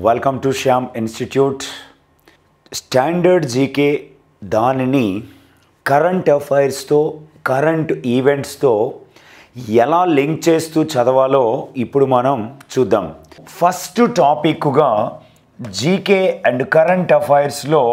welcome to Shyam institute standard GK దానిని current అఫైర్స్తో current ఈవెంట్స్తో ఎలా లింక్ చేస్తూ చదవాలో ఇప్పుడు మనం చూద్దాం ఫస్ట్ టాపిక్గా జీకే అండ్ కరెంట్ అఫైర్స్లో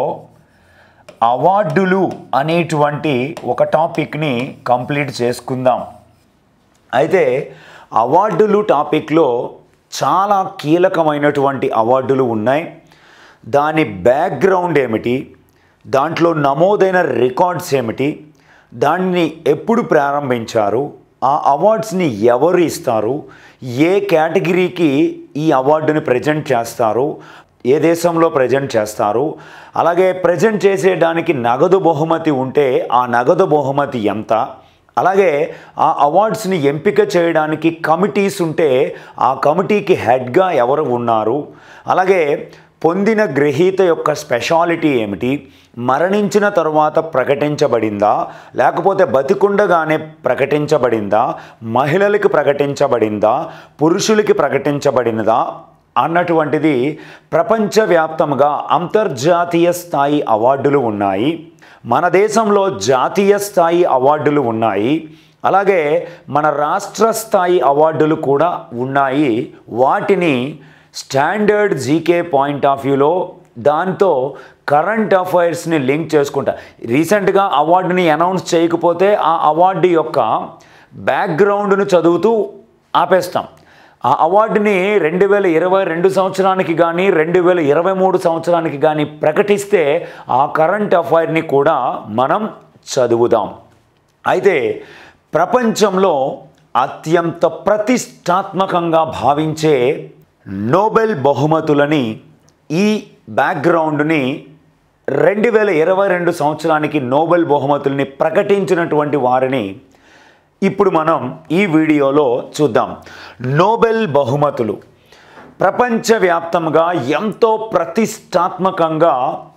అవార్డులు అనేటువంటి ఒక టాపిక్ని కంప్లీట్ చేసుకుందాం అయితే అవార్డులు టాపిక్లో చాలా కీలకమైనటువంటి అవార్డులు ఉన్నాయి దాని బ్యాక్గ్రౌండ్ ఏమిటి దాంట్లో నమోదైన రికార్డ్స్ ఏమిటి దాన్ని ఎప్పుడు ప్రారంభించారు ఆ అవార్డ్స్ని ఎవరు ఇస్తారు ఏ కేటగిరీకి ఈ అవార్డుని ప్రజెంట్ చేస్తారు ఏ దేశంలో ప్రజెంట్ చేస్తారు అలాగే ప్రజెంట్ చేసేయడానికి నగదు బహుమతి ఉంటే ఆ నగదు బహుమతి ఎంత అలాగే ఆ అవార్డ్స్ని ఎంపిక చేయడానికి కమిటీస్ ఉంటే ఆ కమిటీకి హెడ్గా ఎవరు ఉన్నారు అలాగే పొందిన గ్రహీత యొక్క స్పెషాలిటీ ఏమిటి మరణించిన తరువాత ప్రకటించబడిందా లేకపోతే బతికుండగానే ప్రకటించబడిందా మహిళలకి ప్రకటించబడిందా పురుషులకి ప్రకటించబడినదా అన్నటువంటిది ప్రపంచవ్యాప్తంగా అంతర్జాతీయ స్థాయి అవార్డులు ఉన్నాయి మన దేశంలో జాతీయ స్థాయి అవార్డులు ఉన్నాయి అలాగే మన రాష్ట్ర స్థాయి అవార్డులు కూడా ఉన్నాయి వాటిని స్టాండర్డ్ జీకే పాయింట్ ఆఫ్ వ్యూలో దాంతో కరెంట్ అఫైర్స్ని లింక్ చేసుకుంటా రీసెంట్గా అవార్డుని అనౌన్స్ చేయకపోతే ఆ అవార్డు యొక్క బ్యాక్గ్రౌండ్ను చదువుతూ ఆపేస్తాం ఆ అవార్డుని రెండు వేల ఇరవై రెండు సంవత్సరానికి కానీ రెండు వేల ఇరవై మూడు సంవత్సరానికి కానీ ప్రకటిస్తే ఆ కరెంట్ అఫైర్ని కూడా మనం చదువుదాం అయితే ప్రపంచంలో అత్యంత ప్రతిష్టాత్మకంగా భావించే నోబెల్ బహుమతులని ఈ బ్యాక్గ్రౌండ్ని రెండు వేల ఇరవై రెండు సంవత్సరానికి నోబెల్ బహుమతుల్ని ప్రకటించినటువంటి వారిని ఇప్పుడు మనం ఈ వీడియోలో చూద్దాం నోబెల్ బహుమతులు ప్రపంచవ్యాప్తంగా ఎంతో ప్రతిష్టాత్మకంగా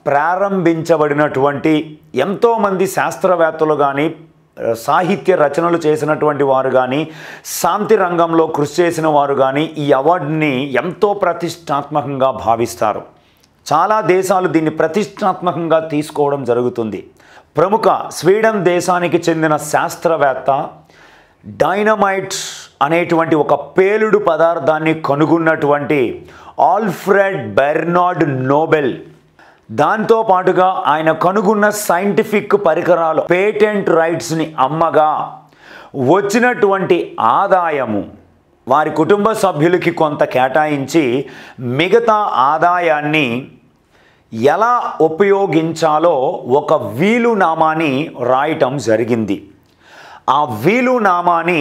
ప్రారంభించబడినటువంటి ఎంతోమంది శాస్త్రవేత్తలు కానీ సాహిత్య రచనలు చేసినటువంటి వారు కానీ శాంతి రంగంలో కృషి చేసిన వారు కానీ ఈ అవార్డుని ఎంతో ప్రతిష్టాత్మకంగా భావిస్తారు చాలా దేశాలు దీన్ని ప్రతిష్టాత్మకంగా తీసుకోవడం జరుగుతుంది ప్రముఖ స్వీడన్ దేశానికి చెందిన శాస్త్రవేత్త డైనమైట్ అనేటువంటి ఒక పేలుడు పదార్థాన్ని కనుగొన్నటువంటి ఆల్ఫ్రెడ్ బెర్నార్డ్ నోబెల్ దాంతో పాటుగా ఆయన కనుగొన్న సైంటిఫిక్ పరికరాలు పేటెంట్ రైట్స్ని అమ్మగా వచ్చినటువంటి ఆదాయము వారి కుటుంబ సభ్యులకి కొంత కేటాయించి మిగతా ఆదాయాన్ని ఎలా ఉపయోగించాలో ఒక వీలునామాని రాయటం జరిగింది ఆ వీలునామాని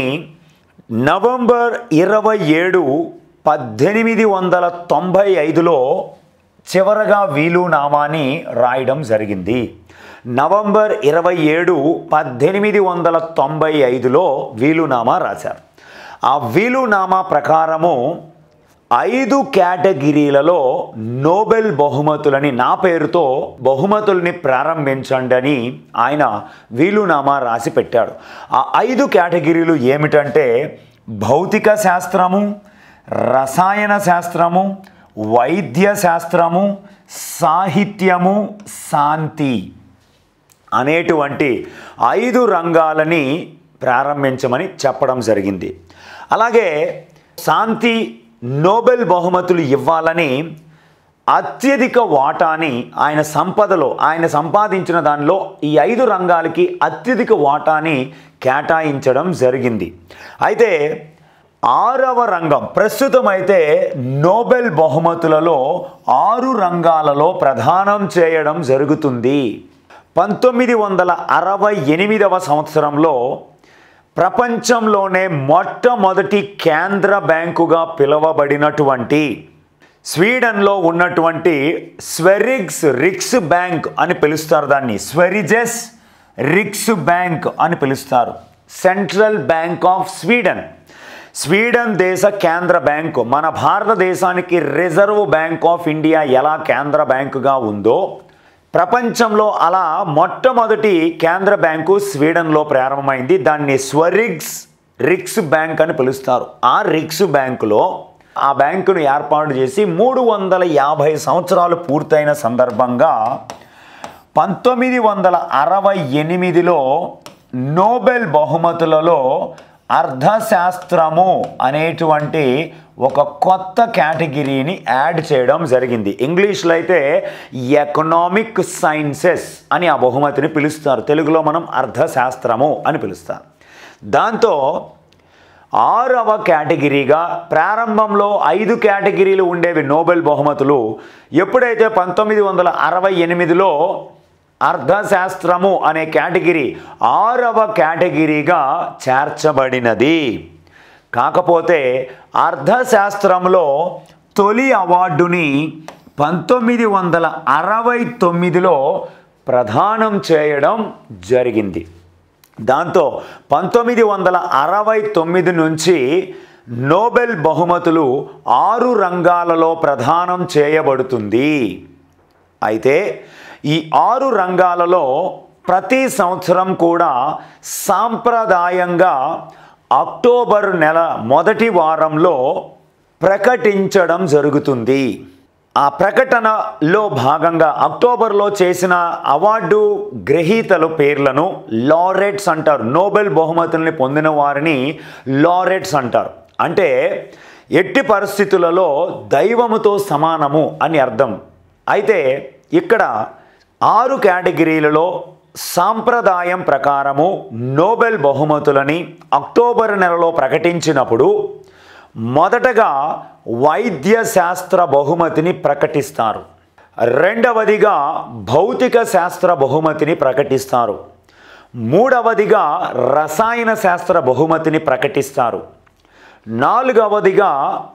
నవంబర్ ఇరవై ఏడు పద్దెనిమిది వందల తొంభై ఐదులో చివరగా వీలునామాని రాయడం జరిగింది నవంబర్ ఇరవై ఏడు పద్దెనిమిది వందల తొంభై ఐదులో వీలునామా రాశారు ఆ వీలునామా ప్రకారము ఐదు కేటగిరీలలో నోబెల్ బహుమతులని నా పేరుతో బహుమతుల్ని ప్రారంభించండి అని ఆయన వీలునామా రాసి పెట్టాడు ఆ ఐదు కేటగిరీలు ఏమిటంటే భౌతిక శాస్త్రము రసాయన శాస్త్రము వైద్య శాస్త్రము సాహిత్యము శాంతి అనేటువంటి ఐదు రంగాలని ప్రారంభించమని చెప్పడం జరిగింది అలాగే శాంతి నోబెల్ బహుమతులు ఇవ్వాలని అత్యధిక వాటాని ఆయన సంపదలో ఆయన సంపాదించిన దానిలో ఈ ఐదు రంగాలకి అత్యధిక వాటాని కేటాయించడం జరిగింది అయితే ఆరవ రంగం ప్రస్తుతం అయితే నోబెల్ బహుమతులలో ఆరు రంగాలలో ప్రదానం చేయడం జరుగుతుంది పంతొమ్మిది వందల అరవై ఎనిమిదవ సంవత్సరంలో ప్రపంచంలోనే మొట్టమొదటి కేంద్ర బ్యాంకుగా పిలువబడినటువంటి స్వీడన్లో ఉన్నటువంటి స్వెరిగ్స్ రిక్స్ బ్యాంక్ అని పిలుస్తారు దాన్ని స్వెరిజెస్ రిక్స్ బ్యాంక్ అని పిలుస్తారు central bank of Sweden Sweden దేశ కేంద్ర బ్యాంకు మన భారతదేశానికి రిజర్వ్ బ్యాంక్ ఆఫ్ ఇండియా ఎలా కేంద్ర బ్యాంకుగా ఉందో ప్రపంచంలో అలా మొట్టమొదటి కేంద్ర బ్యాంకు స్వీడన్లో ప్రారంభమైంది దాన్ని స్వరిగ్స్ రిక్స్ బ్యాంక్ అని పిలుస్తారు ఆ రిక్స్ బ్యాంకులో ఆ బ్యాంకును ఏర్పాటు చేసి మూడు వందల యాభై సంవత్సరాలు పూర్తయిన సందర్భంగా పంతొమ్మిది వందల అరవై ఎనిమిదిలో నోబెల్ బహుమతులలో అర్థశాస్త్రము అనేటువంటి ఒక కొత్త కేటగిరీని యాడ్ చేయడం జరిగింది ఇంగ్లీష్లో అయితే ఎకనామిక్ సైన్సెస్ అని ఆ బహుమతిని పిలుస్తారు తెలుగులో మనం అర్థశాస్త్రము అని పిలుస్తారు దాంతో ఆరవ కేటగిరీగా ప్రారంభంలో ఐదు కేటగిరీలు ఉండేవి నోబెల్ బహుమతులు ఎప్పుడైతే పంతొమ్మిది వందల అరవై ఎనిమిదిలో అర్థశాస్త్రము అనే కేటగిరీ ఆరవ కేటగిరీగా చేర్చబడినది కాకపోతే అర్థశాస్త్రంలో తొలి అవార్డుని పంతొమ్మిది వందల అరవై తొమ్మిదిలో ప్రదానం చేయడం జరిగింది దాంతో పంతొమ్మిది వందల అరవై తొమ్మిది నుంచి నోబెల్ బహుమతులు ఆరు రంగాలలో ప్రదానం చేయబడుతుంది అయితే ఈ ఆరు రంగాలలో ప్రతి సంవత్సరం కూడా సాంప్రదాయంగా అక్టోబర్ నెల మొదటి వారంలో ప్రకటించడం జరుగుతుంది ఆ ప్రకటనలో భాగంగా అక్టోబర్లో చేసిన అవార్డు గ్రహీతల పేర్లను లారెట్స్ అంటారు నోబెల్ బహుమతుల్ని పొందిన వారిని లారెట్స్ అంటారు అంటే ఎట్టి పరిస్థితులలో దైవముతో సమానము అని అర్థం అయితే ఇక్కడ ఆరు కేటగిరీలలో సాంప్రదాయం ప్రకారము నోబెల్ బహుమతులని అక్టోబర్ నెలలో ప్రకటించినప్పుడు మొదటగా వైద్య శాస్త్ర బహుమతిని ప్రకటిస్తారు రెండవదిగా భౌతిక శాస్త్ర బహుమతిని ప్రకటిస్తారు మూడవదిగా రసాయన శాస్త్ర బహుమతిని ప్రకటిస్తారు నాలుగవదిగా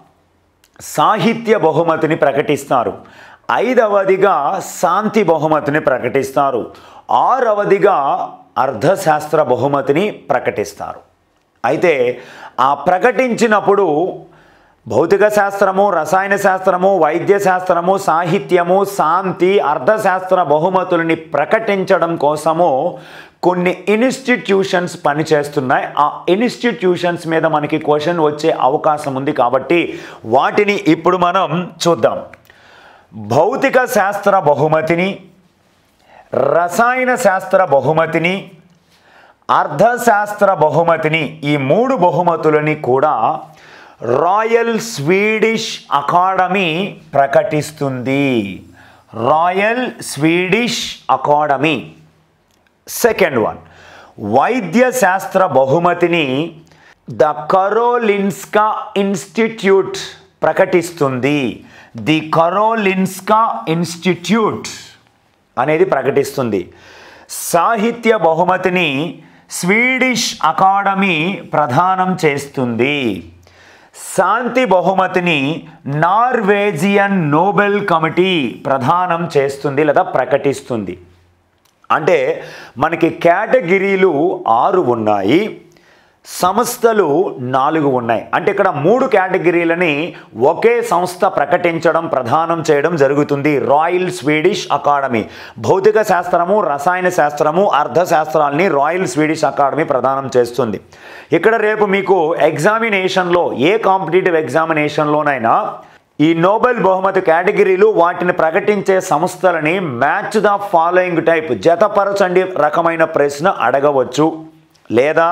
సాహిత్య బహుమతిని ప్రకటిస్తారు ఐదవదిగా శాంతి బహుమతిని ప్రకటిస్తారు ఆరవదిగా అర్థశాస్త్ర బహుమతిని ప్రకటిస్తారు అయితే ఆ ప్రకటించినప్పుడు భౌతిక శాస్త్రము రసాయన శాస్త్రము వైద్య శాస్త్రము సాహిత్యము శాంతి అర్థశాస్త్ర బహుమతుల్ని ప్రకటించడం కోసము కొన్ని ఇన్స్టిట్యూషన్స్ పనిచేస్తున్నాయి ఆ ఇన్స్టిట్యూషన్స్ మీద మనకి క్వశ్చన్ వచ్చే అవకాశం ఉంది కాబట్టి వాటిని ఇప్పుడు మనం చూద్దాం భౌతిక శాస్త్ర బహుమతిని రసాయన శాస్త్ర బహుమతిని అర్థశాస్త్ర బహుమతిని ఈ మూడు బహుమతులని కూడా రాయల్ స్వీడిష్ అకాడమీ ప్రకటిస్తుంది Royal Swedish Academy second one వైద్య శాస్త్ర బహుమతిని ద కరోలిన్స్కా ఇన్స్టిట్యూట్ ప్రకటిస్తుంది ది కరోలిన్స్కా ఇన్స్టిట్యూట్ అనేది ప్రకటిస్తుంది సాహిత్య బహుమతిని స్వీడిష్ అకాడమీ ప్రదానం చేస్తుంది శాంతి బహుమతిని నార్వేజియన్ నోబెల్ కమిటీ ప్రదానం చేస్తుంది లేదా ప్రకటిస్తుంది అంటే మనకి కేటగిరీలు ఆరు ఉన్నాయి సంస్థలు నాలుగు ఉన్నాయి అంటే ఇక్కడ మూడు కేటగిరీలని ఒకే సంస్థ ప్రకటించడం ప్రదానం చేయడం జరుగుతుంది రాయల్ స్వీడిష్ అకాడమీ భౌతిక శాస్త్రము రసాయన శాస్త్రము అర్థశాస్త్రాల్ని రాయల్ స్వీడిష్ అకాడమీ ప్రదానం చేస్తుంది ఇక్కడ రేపు మీకు ఎగ్జామినేషన్లో ఏ కాంపిటేటివ్ ఎగ్జామినేషన్లోనైనా ఈ నోబెల్ బహుమతి కేటగిరీలు వాటిని ప్రకటించే సంస్థలని మ్యాచ్ ద ఫాలోయింగ్ టైప్ జతపరచండి రకమైన ప్రశ్న అడగవచ్చు లేదా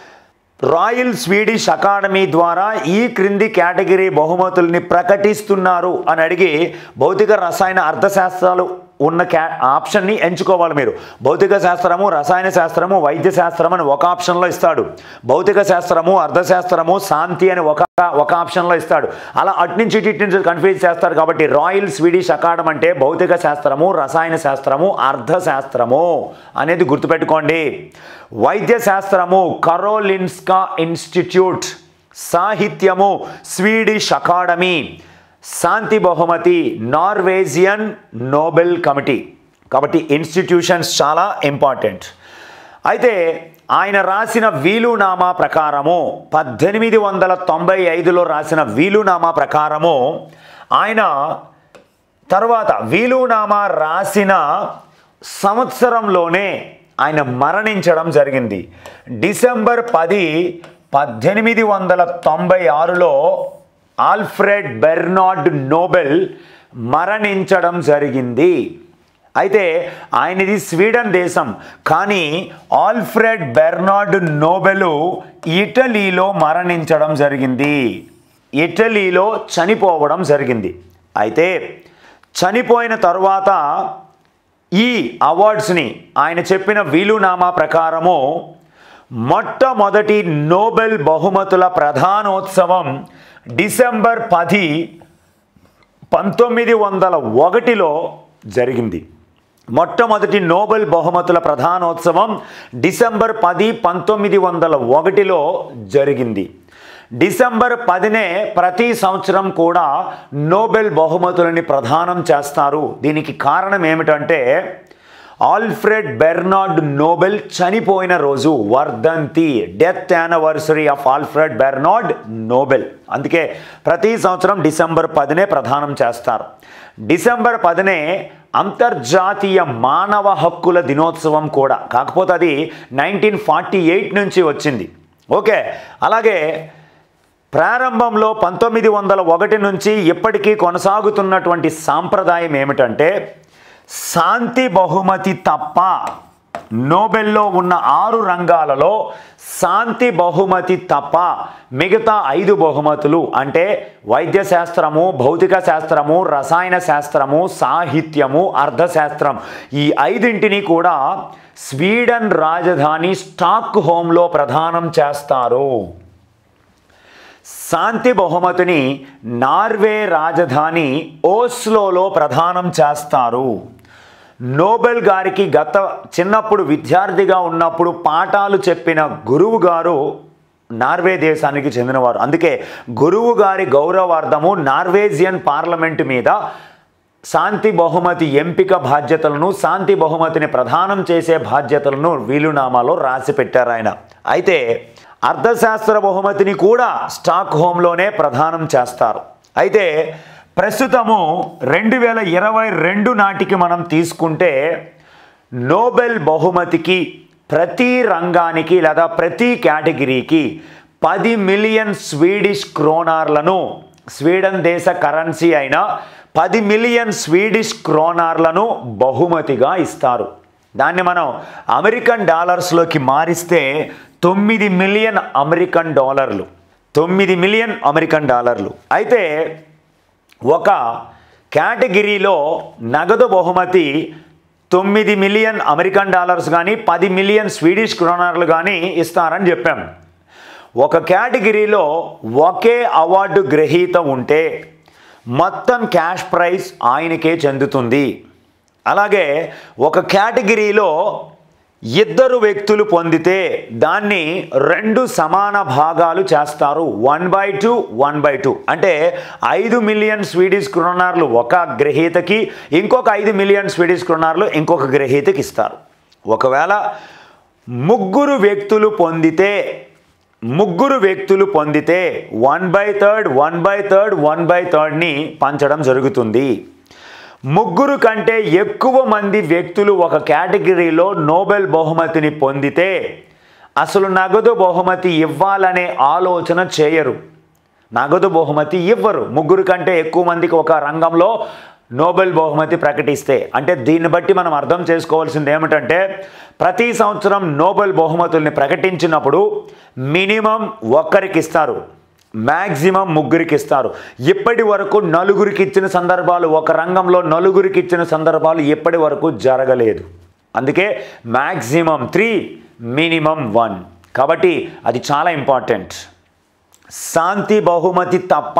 రాయల్ స్వీడిష్ అకాడమీ ద్వారా ఈ క్రింది కేటగిరీ బహుమతుల్ని ప్రకటిస్తున్నారు అని అడిగి భౌతిక రసాయన అర్థశాస్త్రాలు ఉన్న క్యా ఆప్షన్ని ఎంచుకోవాలి మీరు భౌతిక శాస్త్రము రసాయన శాస్త్రము వైద్య శాస్త్రం అని ఒక ఆప్షన్లో ఇస్తాడు భౌతిక శాస్త్రము అర్థశాస్త్రము శాంతి అని ఒక ఒక ఆప్షన్లో ఇస్తాడు అలా అటు నుంచి ఇటు నుంచి కన్ఫ్యూజ్ చేస్తాడు కాబట్టి రాయల్ స్వీడిష్ అకాడమీ అంటే భౌతిక శాస్త్రము రసాయన శాస్త్రము అర్థశాస్త్రము అనేది గుర్తుపెట్టుకోండి వైద్య శాస్త్రము కరోలిన్స్కా ఇన్స్టిట్యూట్ సాహిత్యము స్వీడిష్ అకాడమీ శాంతి బహుమతి నార్వేజియన్ నోబెల్ కమిటీ కాబట్టి ఇన్స్టిట్యూషన్స్ చాలా ఇంపార్టెంట్ అయితే ఆయన రాసిన వీలునామా ప్రకారము పద్దెనిమిది వందల తొంభై ఐదులో రాసిన వీలునామా ప్రకారము ఆయన తర్వాత వీలునామా రాసిన సంవత్సరంలోనే ఆయన మరణించడం జరిగింది డిసెంబర్ పది పద్దెనిమిది వందల తొంభై ఆరులో ఆల్ఫ్రెడ్ బెర్నార్డ్ నోబెల్ మరణించడం జరిగింది అయితే ఆయనది స్వీడన్ దేశం కానీ ఆల్ఫ్రెడ్ బెర్నార్డ్ నోబెల్ ఇటలీలో మరణించడం జరిగింది ఇటలీలో చనిపోవడం జరిగింది అయితే చనిపోయిన తరువాత ఈ అవార్డ్స్ని ఆయన చెప్పిన వీలునామా ప్రకారము మొట్టమొదటి నోబెల్ బహుమతుల ప్రధానోత్సవం డిసెంబర్ పది పంతొమ్మిది వందల ఒకటిలో జరిగింది మొట్టమొదటి నోబెల్ బహుమతుల ప్రధానోత్సవం డిసెంబర్ పది పంతొమ్మిది వందల ఒకటిలో జరిగింది డిసెంబర్ పదినే ప్రతి సంవత్సరం కూడా నోబెల్ బహుమతులని ప్రదానం చేస్తారు దీనికి కారణం ఏమిటంటే ఆల్ఫ్రెడ్ బెర్నార్డ్ నోబెల్ చనిపోయిన రోజు వర్ధంతి death anniversary of Alfred Bernard Nobel అందుకే ప్రతి సంవత్సరం డిసెంబర్ పదినే ప్రదానం చేస్తారు డిసెంబర్ పదినే అంతర్జాతీయ మానవ హక్కుల దినోత్సవం కూడా కాకపోతే అది నైన్టీన్ ఫార్టీ ఎయిట్ నుంచి వచ్చింది ఓకే అలాగే ప్రారంభంలో పంతొమ్మిది వందల ఒకటి నుంచి ఇప్పటికీ కొనసాగుతున్నటువంటి సాంప్రదాయం ఏమిటంటే శాంతి బహుమతి తప్ప నోబెల్లో ఉన్న ఆరు రంగాలలో శాంతి బహుమతి తప్ప మిగతా ఐదు బహుమతులు అంటే వైద్య శాస్త్రము భౌతిక శాస్త్రము రసాయన శాస్త్రము సాహిత్యము అర్థశాస్త్రం ఈ ఐదింటిని కూడా స్వీడన్ రాజధాని స్టాక్ హోమ్లో ప్రదానం చేస్తారు శాంతి బహుమతిని నార్వే రాజధాని ఓస్లోలో ప్రదానం చేస్తారు నోబెల్ గారికి గత చిన్నప్పుడు విద్యార్థిగా ఉన్నప్పుడు పాఠాలు చెప్పిన గురువు గారు నార్వే దేశానికి చెందినవారు అందుకే గురువు గారి గౌరవార్థము నార్వేజియన్ పార్లమెంట్ మీద శాంతి బహుమతి ఎంపిక బాధ్యతలను శాంతి బహుమతిని ప్రదానం చేసే బాధ్యతలను వీలునామాలో రాసి పెట్టారు ఆయన అయితే అర్థశాస్త్ర బహుమతిని కూడా స్టాక్ హోమ్లోనే ప్రదానం చేస్తారు అయితే ప్రస్తుతము రెండు వేల ఇరవై రెండు నాటికి మనం తీసుకుంటే నోబెల్ బహుమతికి ప్రతి రంగానికి లేదా ప్రతి కేటగిరీకి పది మిలియన్ స్వీడిష్ క్రోనార్లను స్వీడన్ దేశ కరెన్సీ అయిన పది మిలియన్ స్వీడిష్ క్రోనార్లను బహుమతిగా ఇస్తారు దాన్ని మనం అమెరికన్ డాలర్స్లోకి మారిస్తే తొమ్మిది మిలియన్ అమెరికన్ డాలర్లు తొమ్మిది మిలియన్ అమెరికన్ డాలర్లు అయితే ఒక కేటగిరీలో నగదు బహుమతి తొమ్మిది మిలియన్ అమెరికన్ డాలర్స్ కానీ పది మిలియన్ స్వీడిష్ క్రోనర్లు కానీ ఇస్తారని చెప్పాం ఒక కేటగిరీలో ఒకే అవార్డు గ్రహీత ఉంటే మొత్తం క్యాష్ ప్రైజ్ ఆయనకే చెందుతుంది అలాగే ఒక కేటగిరీలో ఇద్దరు వ్యక్తులు పొందితే దాన్ని రెండు సమాన భాగాలు చేస్తారు one by two one by two అంటే ఐదు మిలియన్ స్వీడిష్ క్రోనార్లు ఒక గ్రహీతకి ఇంకొక ఐదు మిలియన్ స్వీడిష్ క్రోనార్లు ఇంకొక గ్రహీతకి ఇస్తారు ఒకవేళ ముగ్గురు వ్యక్తులు పొందితే ముగ్గురు వ్యక్తులు పొందితే one by third one by third one by థర్డ్ని పంచడం జరుగుతుంది ముగ్గురు కంటే ఎక్కువ మంది వ్యక్తులు ఒక కేటగిరీలో నోబెల్ బహుమతిని పొందితే అసలు నగదు బహుమతి ఇవ్వాలనే ఆలోచన చేయరు నగదు బహుమతి ఇవ్వరు ముగ్గురు కంటే ఎక్కువ మందికి ఒక రంగంలో నోబెల్ బహుమతి ప్రకటిస్తే అంటే దీన్ని బట్టి మనం అర్థం చేసుకోవాల్సింది ఏమిటంటే ప్రతి సంవత్సరం నోబెల్ బహుమతుల్ని ప్రకటించినప్పుడు మినిమం ఒక్కరికి ఇస్తారు మ్యాక్సిమం ముగ్గురికి ఇస్తారు ఇప్పటి వరకు నలుగురికి ఇచ్చిన సందర్భాలు ఒక రంగంలో నలుగురికి ఇచ్చిన సందర్భాలు ఇప్పటి వరకు జరగలేదు అందుకే మ్యాక్సిమం త్రీ మినిమం వన్ కాబట్టి అది చాలా ఇంపార్టెంట్ శాంతి బహుమతి తప్ప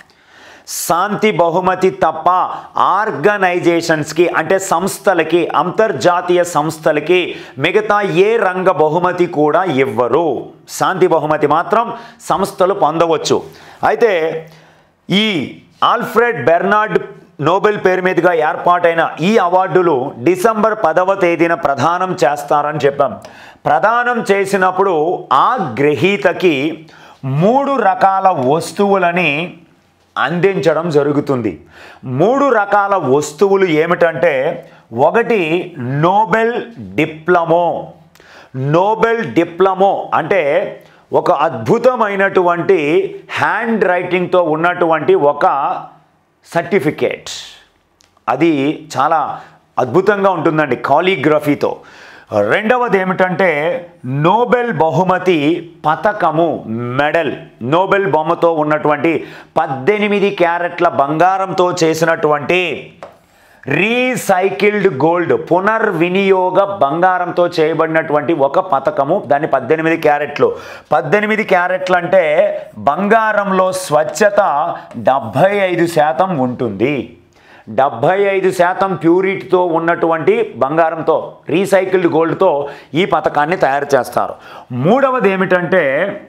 శాంతి బహుమతి తప్ప ఆర్గనైజేషన్స్కి అంటే సంస్థలకి అంతర్జాతీయ సంస్థలకి మిగతా ఏ రంగ బహుమతి కూడా ఇవ్వరు శాంతి బహుమతి మాత్రం సంస్థలు పొందవచ్చు అయితే ఈ ఆల్ఫ్రెడ్ బెర్నార్డ్ నోబెల్ పేరు మీదుగా ఏర్పాటైన ఈ అవార్డులు డిసెంబర్ పదవ తేదీన ప్రదానం చేస్తారని చెప్పాం ప్రదానం చేసినప్పుడు ఆ గ్రహీతకి మూడు రకాల వస్తువులని అందించడం జరుగుతుంది మూడు రకాల వస్తువులు ఏమిటంటే ఒకటి నోబెల్ డిప్లొమో నోబెల్ డిప్లొమో అంటే ఒక అద్భుతమైనటువంటి హ్యాండ్ రైటింగ్తో ఉన్నటువంటి ఒక సర్టిఫికేట్ అది చాలా అద్భుతంగా ఉంటుందండి కాలిగ్రఫీతో రెండవది ఏమిటంటే నోబెల్ బహుమతి పథకము మెడల్ నోబెల్ బొమ్మతో ఉన్నటువంటి పద్దెనిమిది క్యారెట్ల బంగారంతో చేసినటువంటి రీసైకిల్డ్ గోల్డ్ పునర్వినియోగ బంగారంతో చేయబడినటువంటి ఒక పథకము దాన్ని పద్దెనిమిది క్యారెట్లు పద్దెనిమిది క్యారెట్లు అంటే బంగారంలో స్వచ్ఛత డెబ్భై ఐదు శాతం ఉంటుంది డెబ్భై ఐదు శాతం ప్యూరిటీతో ఉన్నటువంటి బంగారంతో రీసైకిల్డ్ గోల్డ్తో ఈ పథకాన్ని తయారు చేస్తారు మూడవది ఏమిటంటే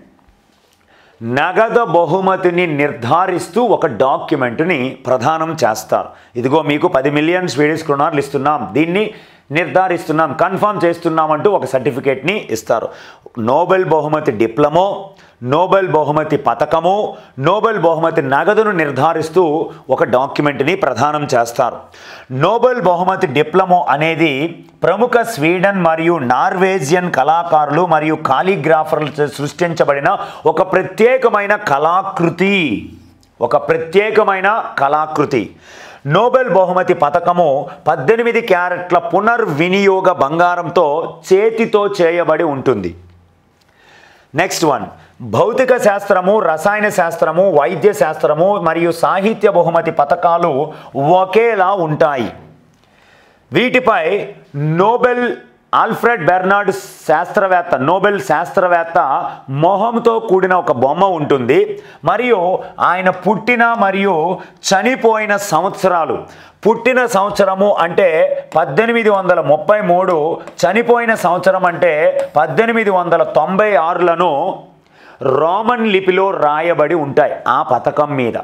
నగదు బహుమతిని నిర్ధారిస్తూ ఒక డాక్యుమెంట్ని ప్రదానం చేస్తారు ఇదిగో మీకు పది మిలియన్ స్వీడిష్ క్రోనార్లు ఇస్తున్నాం దీన్ని నిర్ధారిస్తున్నాం కన్ఫర్మ్ చేస్తున్నాం అంటూ ఒక సర్టిఫికేట్ని ఇస్తారు నోబెల్ బహుమతి డిప్లొమో నోబెల్ బహుమతి పథకము నోబెల్ బహుమతి నగదును నిర్ధారిస్తూ ఒక డాక్యుమెంట్ని ప్రదానం చేస్తారు నోబెల్ బహుమతి డిప్లొమో అనేది ప్రముఖ స్వీడన్ మరియు నార్వేజియన్ కళాకారులు మరియు కాలిగ్రాఫర్లు సృష్టించబడిన ఒక ప్రత్యేకమైన కళాకృతి ఒక ప్రత్యేకమైన కళాకృతి నోబెల్ బహుమతి పథకము పద్దెనిమిది క్యారెట్ల పునర్వినియోగ బంగారంతో చేతితో చేయబడి ఉంటుంది నెక్స్ట్ వన్ భౌతిక శాస్త్రము రసాయన శాస్త్రము వైద్య శాస్త్రము మరియు సాహిత్య బహుమతి పథకాలు ఒకేలా ఉంటాయి వీటిపై నోబెల్ ఆల్ఫ్రెడ్ బెర్నార్డ్ శాస్త్రవేత్త నోబెల్ శాస్త్రవేత్త మొహంతో కూడిన ఒక బొమ్మ ఉంటుంది మరియు ఆయన పుట్టిన మరియు చనిపోయిన సంవత్సరాలు పుట్టిన సంవత్సరము అంటే పద్దెనిమిది వందల ముప్పై మూడు చనిపోయిన సంవత్సరం అంటే పద్దెనిమిది వందల తొంభై ఆరులను రోమన్ లిపిలో రాయబడి ఉంటాయి ఆ పథకం మీద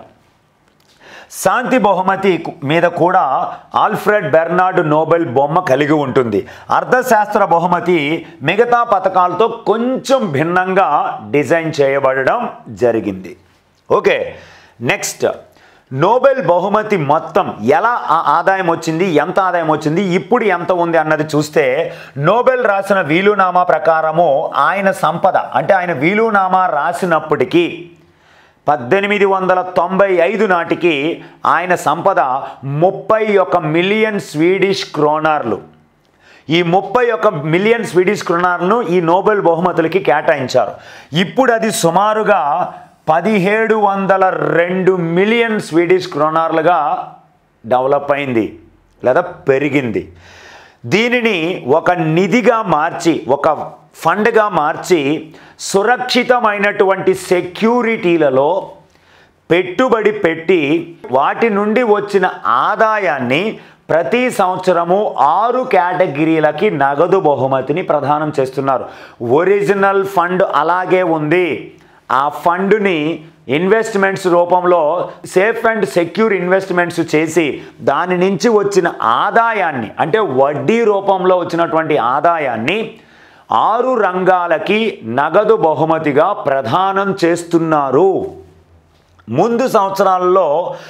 శాంతి బహుమతి మీద కూడా ఆల్ఫ్రెడ్ బెర్నార్డ్ నోబెల్ బొమ్మ కలిగి ఉంటుంది అర్థశాస్త్ర బహుమతి మిగతా పథకాలతో కొంచెం భిన్నంగా డిజైన్ చేయబడడం జరిగింది ఓకే నెక్స్ట్ నోబెల్ బహుమతి మొత్తం ఎలా ఆ ఆదాయం వచ్చింది ఎంత ఆదాయం వచ్చింది ఇప్పుడు ఎంత ఉంది అన్నది చూస్తే నోబెల్ రాసిన వీలునామా ప్రకారము ఆయన సంపద అంటే ఆయన వీలునామా రాసినప్పటికీ పద్దెనిమిది వందల తొంభై ఐదు నాటికి ఆయన సంపద ముప్పై ఒక మిలియన్ స్వీడిష్ క్రోనార్లు ఈ ముప్పై ఒక మిలియన్ స్వీడిష్ క్రోనార్లను ఈ నోబెల్ బహుమతులకి కేటాయించారు ఇప్పుడు అది సుమారుగా పదిహేడు వందల రెండు మిలియన్ స్వీడిష్ క్రోనార్లుగా డెవలప్ అయింది లేదా పెరిగింది దీనిని ఒక నిధిగా మార్చి ఒక ఫండ్గా మార్చి సురక్షితమైనటువంటి సెక్యూరిటీలలో పెట్టుబడి పెట్టి వాటి నుండి వచ్చిన ఆదాయాన్ని ప్రతి సంవత్సరము ఆరు కేటగిరీలకి నగదు బహుమతిని ప్రదానం చేస్తున్నారు ఒరిజినల్ ఫండ్ అలాగే ఉంది ఆ ఫండ్ని ఇన్వెస్ట్మెంట్స్ రూపంలో సేఫ్ అండ్ సెక్యూర్ ఇన్వెస్ట్మెంట్స్ చేసి దాని నుంచి వచ్చిన ఆదాయాన్ని అంటే వడ్డీ రూపంలో వచ్చినటువంటి ఆదాయాన్ని ఆరు రంగాలకి నగదు బహుమతిగా ప్రదానం చేస్తున్నారు ముందు సంవత్సరాల్లో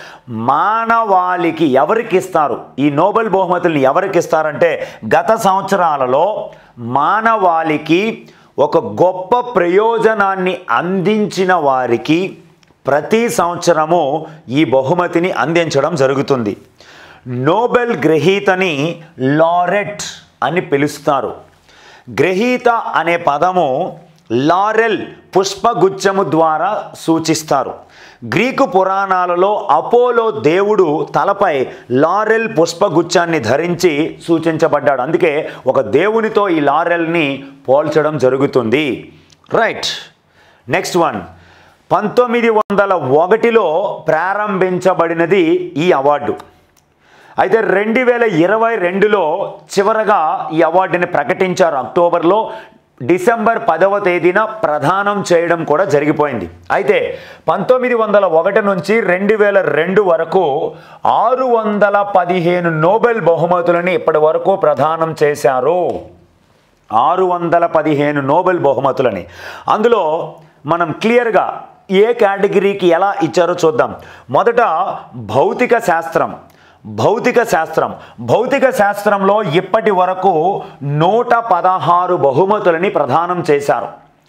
మానవాళికి ఎవరికి ఇస్తారు ఈ నోబెల్ బహుమతుల్ని ఎవరికి ఇస్తారంటే గత సంవత్సరాలలో మానవాళికి ఒక గొప్ప ప్రయోజనాన్ని అందించిన వారికి ప్రతి సంవత్సరము ఈ బహుమతిని అందించడం జరుగుతుంది నోబెల్ గ్రహీతని లారెట్ అని పిలుస్తారు గ్రహీత అనే పదము లారెల్ పుష్పగుచ్చము ద్వారా సూచిస్తారు గ్రీకు పురాణాలలో అపోలో దేవుడు తలపై లారెల్ పుష్పగుచ్చాన్ని ధరించి సూచించబడ్డాడు అందుకే ఒక దేవునితో ఈ లారెల్ని పోల్చడం జరుగుతుంది రైట్ నెక్స్ట్ వన్ పంతొమ్మిది వందల ఒకటిలో ప్రారంభించబడినది ఈ అవార్డు అయితే రెండు వేల ఇరవై రెండులో చివరగా ఈ అవార్డుని ప్రకటించారు అక్టోబర్లో డిసెంబర్ పదవ తేదీన ప్రదానం చేయడం కూడా జరిగిపోయింది అయితే పంతొమ్మిది వందల ఒకటి నుంచి రెండు వేల రెండు వరకు ఆరు వందల పదిహేను నోబెల్ బహుమతులని ఇప్పటి వరకు ప్రదానం చేశారు ఆరు వందల పదిహేను నోబెల్ బహుమతులని అందులో మనం క్లియర్గా ఏ కేటగిరీకి ఎలా ఇచ్చారో చూద్దాం మొదట భౌతిక శాస్త్రం భౌతిక శాస్త్రం భౌతిక శాస్త్రంలో ఇప్పటి వరకు నూట పదహారు బహుమతులని ప్రదానం చేశారు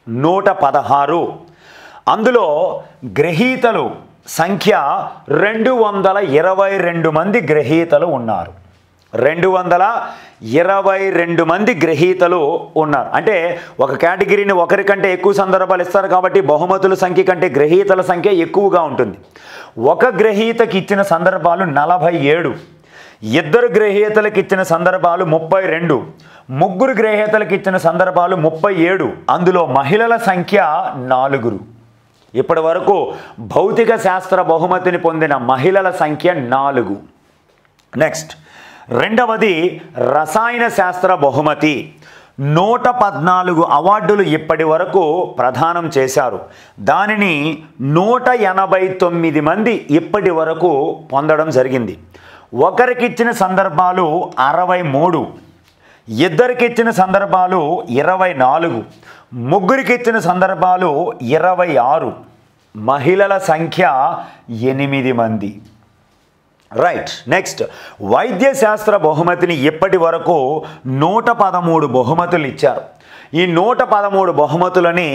నూట పదహారు అందులో గ్రహీతలు సంఖ్య రెండు వందల ఇరవై రెండు మంది గ్రహీతలు ఉన్నారు రెండు వందల ఇరవై రెండు మంది గ్రహీతలు ఉన్నారు అంటే ఒక కేటగిరీని ఒకరికంటే ఎక్కువ సందర్భాలు ఇస్తారు కాబట్టి బహుమతుల సంఖ్య కంటే గ్రహీతల సంఖ్య ఎక్కువగా ఉంటుంది ఒక గ్రహీతకి ఇచ్చిన సందర్భాలు నలభై ఏడు ఇద్దరు గ్రహీతలకు ఇచ్చిన సందర్భాలు ముప్పై రెండు ముగ్గురు గ్రహీతలకు ఇచ్చిన సందర్భాలు ముప్పై ఏడు అందులో మహిళల సంఖ్య నాలుగురు ఇప్పటి వరకు భౌతిక శాస్త్ర బహుమతిని పొందిన మహిళల సంఖ్య నాలుగు నెక్స్ట్ రెండవది రసాయన శాస్త్ర బహుమతి నూట పద్నాలుగు అవార్డులు ఇప్పటి వరకు ప్రదానం చేశారు దానిని నూట ఎనభై తొమ్మిది మంది ఇప్పటి వరకు పొందడం జరిగింది ఒకరికిచ్చిన సందర్భాలు అరవై మూడు ఇద్దరికి ఇచ్చిన సందర్భాలు ఇరవై నాలుగు ముగ్గురికి ఇచ్చిన సందర్భాలు ఇరవై ఆరు మహిళల సంఖ్య ఎనిమిది మంది రైట్ నెక్స్ట్ వైద్య శాస్త్ర బహుమతిని ఇప్పటి వరకు నూట పదమూడు బహుమతులు ఇచ్చారు ఈ నూట పదమూడు బహుమతులని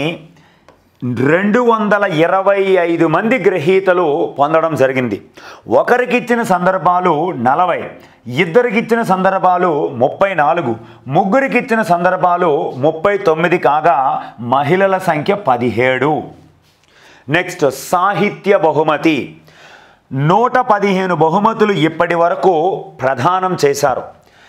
రెండు వందల ఇరవై ఐదు మంది గ్రహీతలు పొందడం జరిగింది ఒకరికి ఇచ్చిన సందర్భాలు నలభై ఇద్దరికి ఇచ్చిన సందర్భాలు ముప్పై నాలుగు ముగ్గురికి ఇచ్చిన సందర్భాలు ముప్పై తొమ్మిది కాగా మహిళల సంఖ్య పదిహేడు నెక్స్ట్ సాహిత్య బహుమతి నూట పదిహేను బహుమతులు ఇప్పటి వరకు ప్రదానం చేశారు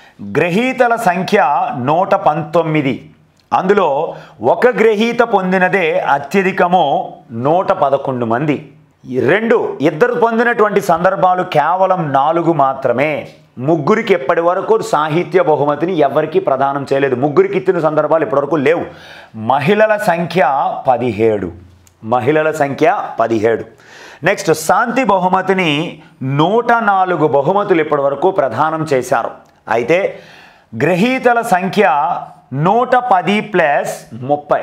గ్రహీతల సంఖ్య నూట పంతొమ్మిది అందులో ఒక గ్రహీత పొందినదే అత్యధికము నూట పదకొండు మంది ఈ రెండు ఇద్దరు పొందినటువంటి సందర్భాలు కేవలం నాలుగు మాత్రమే ముగ్గురికి ఎప్పటి వరకు సాహిత్య బహుమతిని ఎవరికి ప్రదానం చేయలేదు ముగ్గురికి ఇచ్చిన సందర్భాలు ఇప్పటివరకు లేవు మహిళల సంఖ్య పదిహేడు మహిళల సంఖ్య పదిహేడు నెక్స్ట్ శాంతి బహుమతిని నూట నాలుగు బహుమతులు ఇప్పటివరకు ప్రదానం చేశారు అయితే గ్రహీతల సంఖ్య నూట పది ప్లస్ ముప్పై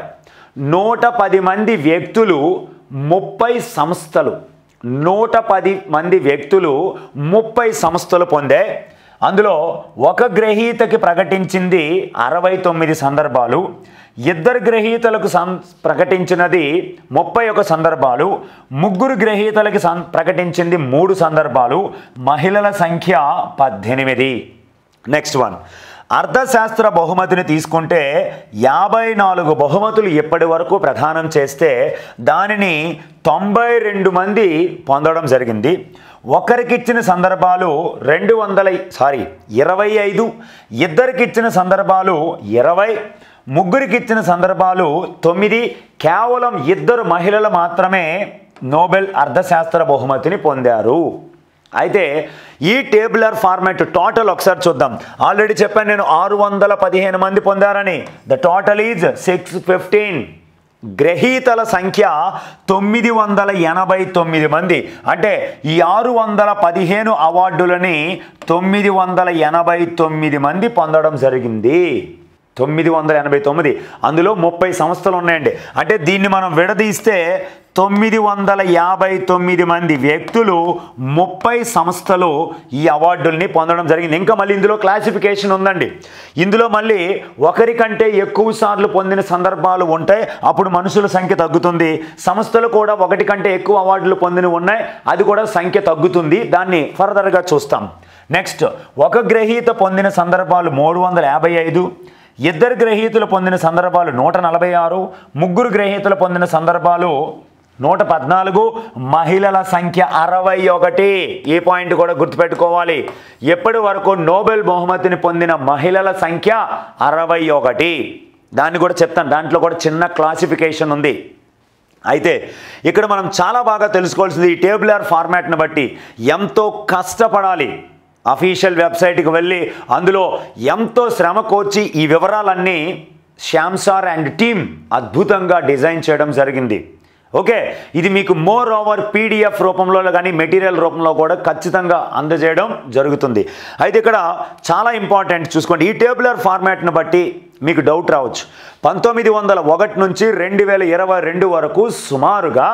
నూట పది మంది వ్యక్తులు ముప్పై సంస్థలు నూట పది మంది వ్యక్తులు ముప్పై సంస్థలు పొందే అందులో ఒక గ్రహీతకి ప్రకటించింది అరవై తొమ్మిది సందర్భాలు ఇద్దరు గ్రహీతలకు సం ప్రకటించినది ముప్పై ఒక సందర్భాలు ముగ్గురు గ్రహీతలకి సం ప్రకటించింది మూడు సందర్భాలు మహిళల సంఖ్య పద్దెనిమిది నెక్స్ట్ వన్ అర్థశాస్త్ర బహుమతిని తీసుకుంటే యాభై నాలుగు బహుమతులు ఇప్పటి వరకు ప్రదానం చేస్తే దానిని తొంభై రెండు మంది పొందడం జరిగింది ఒకరికి ఇచ్చిన సందర్భాలు రెండు వందల సారీ ఇరవై ఐదు ఇద్దరికి ఇచ్చిన సందర్భాలు ఇరవై ముగ్గురికి ఇచ్చిన సందర్భాలు తొమ్మిది కేవలం ఇద్దరు మహిళలు మాత్రమే నోబెల్ అర్థశాస్త్ర బహుమతిని పొందారు అయితే ఈ టేబులర్ ఫార్మాట్ టోటల్ ఒకసారి చూద్దాం ఆల్రెడీ చెప్పాను నేను ఆరు వందల పదిహేను మంది పొందారని the total is six fifteen గ్రహీతల సంఖ్య తొమ్మిది వందల ఎనభై తొమ్మిది మంది అంటే ఈ ఆరు వందల పదిహేను అవార్డులని తొమ్మిది వందల ఎనభై తొమ్మిది మంది పొందడం జరిగింది తొమ్మిది వందల ఎనభై తొమ్మిది అందులో ముప్పై సంస్థలు ఉన్నాయండి అంటే దీన్ని మనం విడదీస్తే తొమ్మిది వందల యాభై తొమ్మిది మంది వ్యక్తులు ముప్పై సంస్థలు ఈ అవార్డుల్ని పొందడం జరిగింది ఇంకా మళ్ళీ ఇందులో క్లాసిఫికేషన్ ఉందండి ఇందులో మళ్ళీ ఒకరికంటే ఎక్కువ సార్లు పొందిన సందర్భాలు ఉంటాయి అప్పుడు మనుషుల సంఖ్య తగ్గుతుంది సంస్థలు కూడా ఒకటి కంటే ఎక్కువ అవార్డులు పొందిన ఉన్నాయి అది కూడా సంఖ్య తగ్గుతుంది దాన్ని ఫర్దర్గా చూస్తాం నెక్స్ట్ ఒక గ్రహీత పొందిన సందర్భాలు మూడు వందల యాభై ఐదు ఇద్దరు గ్రహీతలు పొందిన సందర్భాలు నూట నలభై ఆరు ముగ్గురు గ్రహీతలు పొందిన సందర్భాలు నూట పద్నాలుగు మహిళల సంఖ్య అరవై ఒకటి ఈ పాయింట్ కూడా గుర్తుపెట్టుకోవాలి ఎప్పటి వరకు నోబెల్ బహుమతిని పొందిన మహిళల సంఖ్య అరవై ఒకటి దాన్ని కూడా చెప్తాను దాంట్లో కూడా చిన్న క్లాసిఫికేషన్ ఉంది అయితే ఇక్కడ మనం చాలా బాగా తెలుసుకోవాల్సింది ఈ టేబులర్ ఫార్మాట్ని బట్టి ఎంతో కష్టపడాలి అఫీషియల్ వెబ్సైట్కి వెళ్ళి అందులో ఎంతో శ్రమ కోర్చి ఈ వివరాలన్నీ శ్యామ్ సార్ అండ్ టీమ్ అద్భుతంగా డిజైన్ చేయడం జరిగింది ఓకే ఇది మీకు మోర్ ఓవర్ పీడిఎఫ్ రూపంలో కానీ మెటీరియల్ రూపంలో కూడా ఖచ్చితంగా అందజేయడం జరుగుతుంది అయితే ఇక్కడ చాలా ఇంపార్టెంట్ చూసుకోండి ఈ టేబులర్ ఫార్మాట్ను బట్టి మీకు డౌట్ రావచ్చు పంతొమ్మిది వందల ఒకటి నుంచి రెండు వేల ఇరవై రెండు వరకు సుమారుగా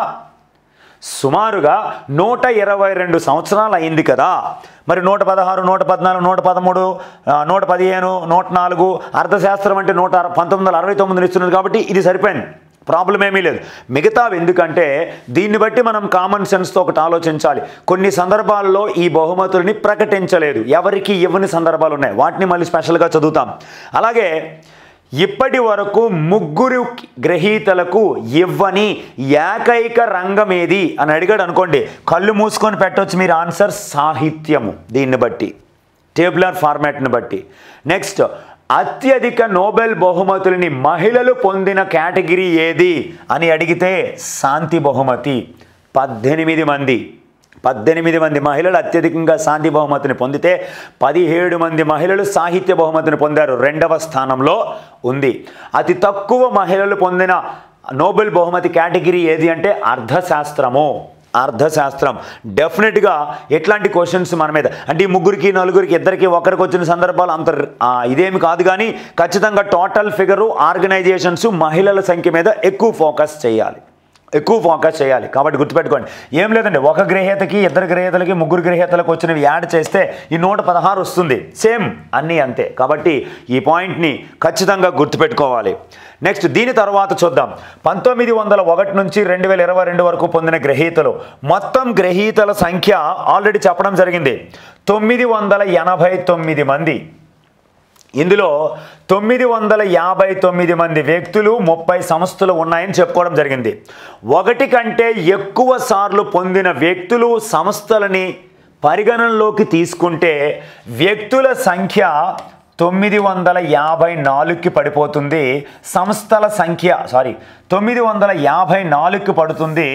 సుమారుగా నూట ఇరవై రెండు సంవత్సరాలు అయింది కదా మరి నూట పదహారు నూట పద్నాలుగు నూట పదమూడు ఆ, నూట పదిహేను నూట నాలుగు అర్థశాస్త్రం అంటే నూట అర- పంతొమ్మిది వందల అరవై తొమ్మిది ఇస్తున్నది కాబట్టి ఇది సరిపోయింది ప్రాబ్లం ఏమీ లేదు మిగతావి ఎందుకంటే దీన్ని బట్టి మనం కామన్ సెన్స్తో ఒకటి ఆలోచించాలి కొన్ని సందర్భాల్లో ఈ బహుమతుల్ని ప్రకటించలేదు ఎవరికి ఇవ్వని సందర్భాలు ఉన్నాయి వాటిని మళ్ళీ స్పెషల్గా చదువుతాం అలాగే ఇప్పటి వరకు ముగ్గురు గ్రహీతలకు ఇవ్వని ఏకైక రంగం ఏది అని అడిగాడు అనుకోండి కళ్ళు మూసుకొని పెట్టొచ్చు మీరు ఆన్సర్ సాహిత్యము దీన్ని బట్టి టేబులర్ ఫార్మాట్ని బట్టి నెక్స్ట్ అత్యధిక నోబెల్ బహుమతులని మహిళలు పొందిన కేటగిరీ ఏది అని అడిగితే శాంతి బహుమతి పద్దెనిమిది మంది పద్దెనిమిది మంది మహిళలు అత్యధికంగా శాంతి బహుమతిని పొందితే పదిహేడు మంది మహిళలు సాహిత్య బహుమతిని పొందారు రెండవ స్థానంలో ఉంది అతి తక్కువ మహిళలు పొందిన నోబెల్ బహుమతి కేటగిరీ ఏది అంటే అర్థశాస్త్రము అర్థశాస్త్రం డెఫినెట్గా ఎట్లాంటి క్వశ్చన్స్ మన మీద అంటే ఈ ముగ్గురికి నలుగురికి ఇద్దరికి ఒకరికి వచ్చిన సందర్భాలు అంత ఆ, ఇదేమి కాదు కానీ ఖచ్చితంగా టోటల్ ఫిగరు ఆర్గనైజేషన్స్ మహిళల సంఖ్య మీద ఎక్కువ ఫోకస్ చేయాలి ఎక్కువ ఫోకస్ చేయాలి కాబట్టి గుర్తుపెట్టుకోండి ఏం లేదండి ఒక గ్రహీతకి ఇద్దరు గ్రహీతలకి ముగ్గురు గ్రహీతలకు వచ్చినవి యాడ్ చేస్తే ఈ నూట పదహారు వస్తుంది సేమ్ అన్నీ అంతే కాబట్టి ఈ పాయింట్ని ఖచ్చితంగా గుర్తుపెట్టుకోవాలి నెక్స్ట్ దీని తర్వాత చూద్దాం పంతొమ్మిది వందల ఒకటి నుంచి రెండు వేల ఇరవై రెండు వరకు పొందిన గ్రహీతలు మొత్తం గ్రహీతల సంఖ్య ఆల్రెడీ చెప్పడం జరిగింది తొమ్మిది వందల ఎనభై తొమ్మిది మంది ఇందులో తొమ్మిది వందల యాభై తొమ్మిది మంది వ్యక్తులు ముప్పై సంస్థలు ఉన్నాయని చెప్పుకోవడం జరిగింది ఒకటి కంటే ఎక్కువ సార్లు పొందిన వ్యక్తులు సంస్థలని పరిగణనలోకి తీసుకుంటే వ్యక్తుల సంఖ్య తొమ్మిది వందల యాభై నాలుగుకి పడిపోతుంది సంస్థల సంఖ్య సారీ తొమ్మిది వందల యాభై నాలుగుకి పడుతుంది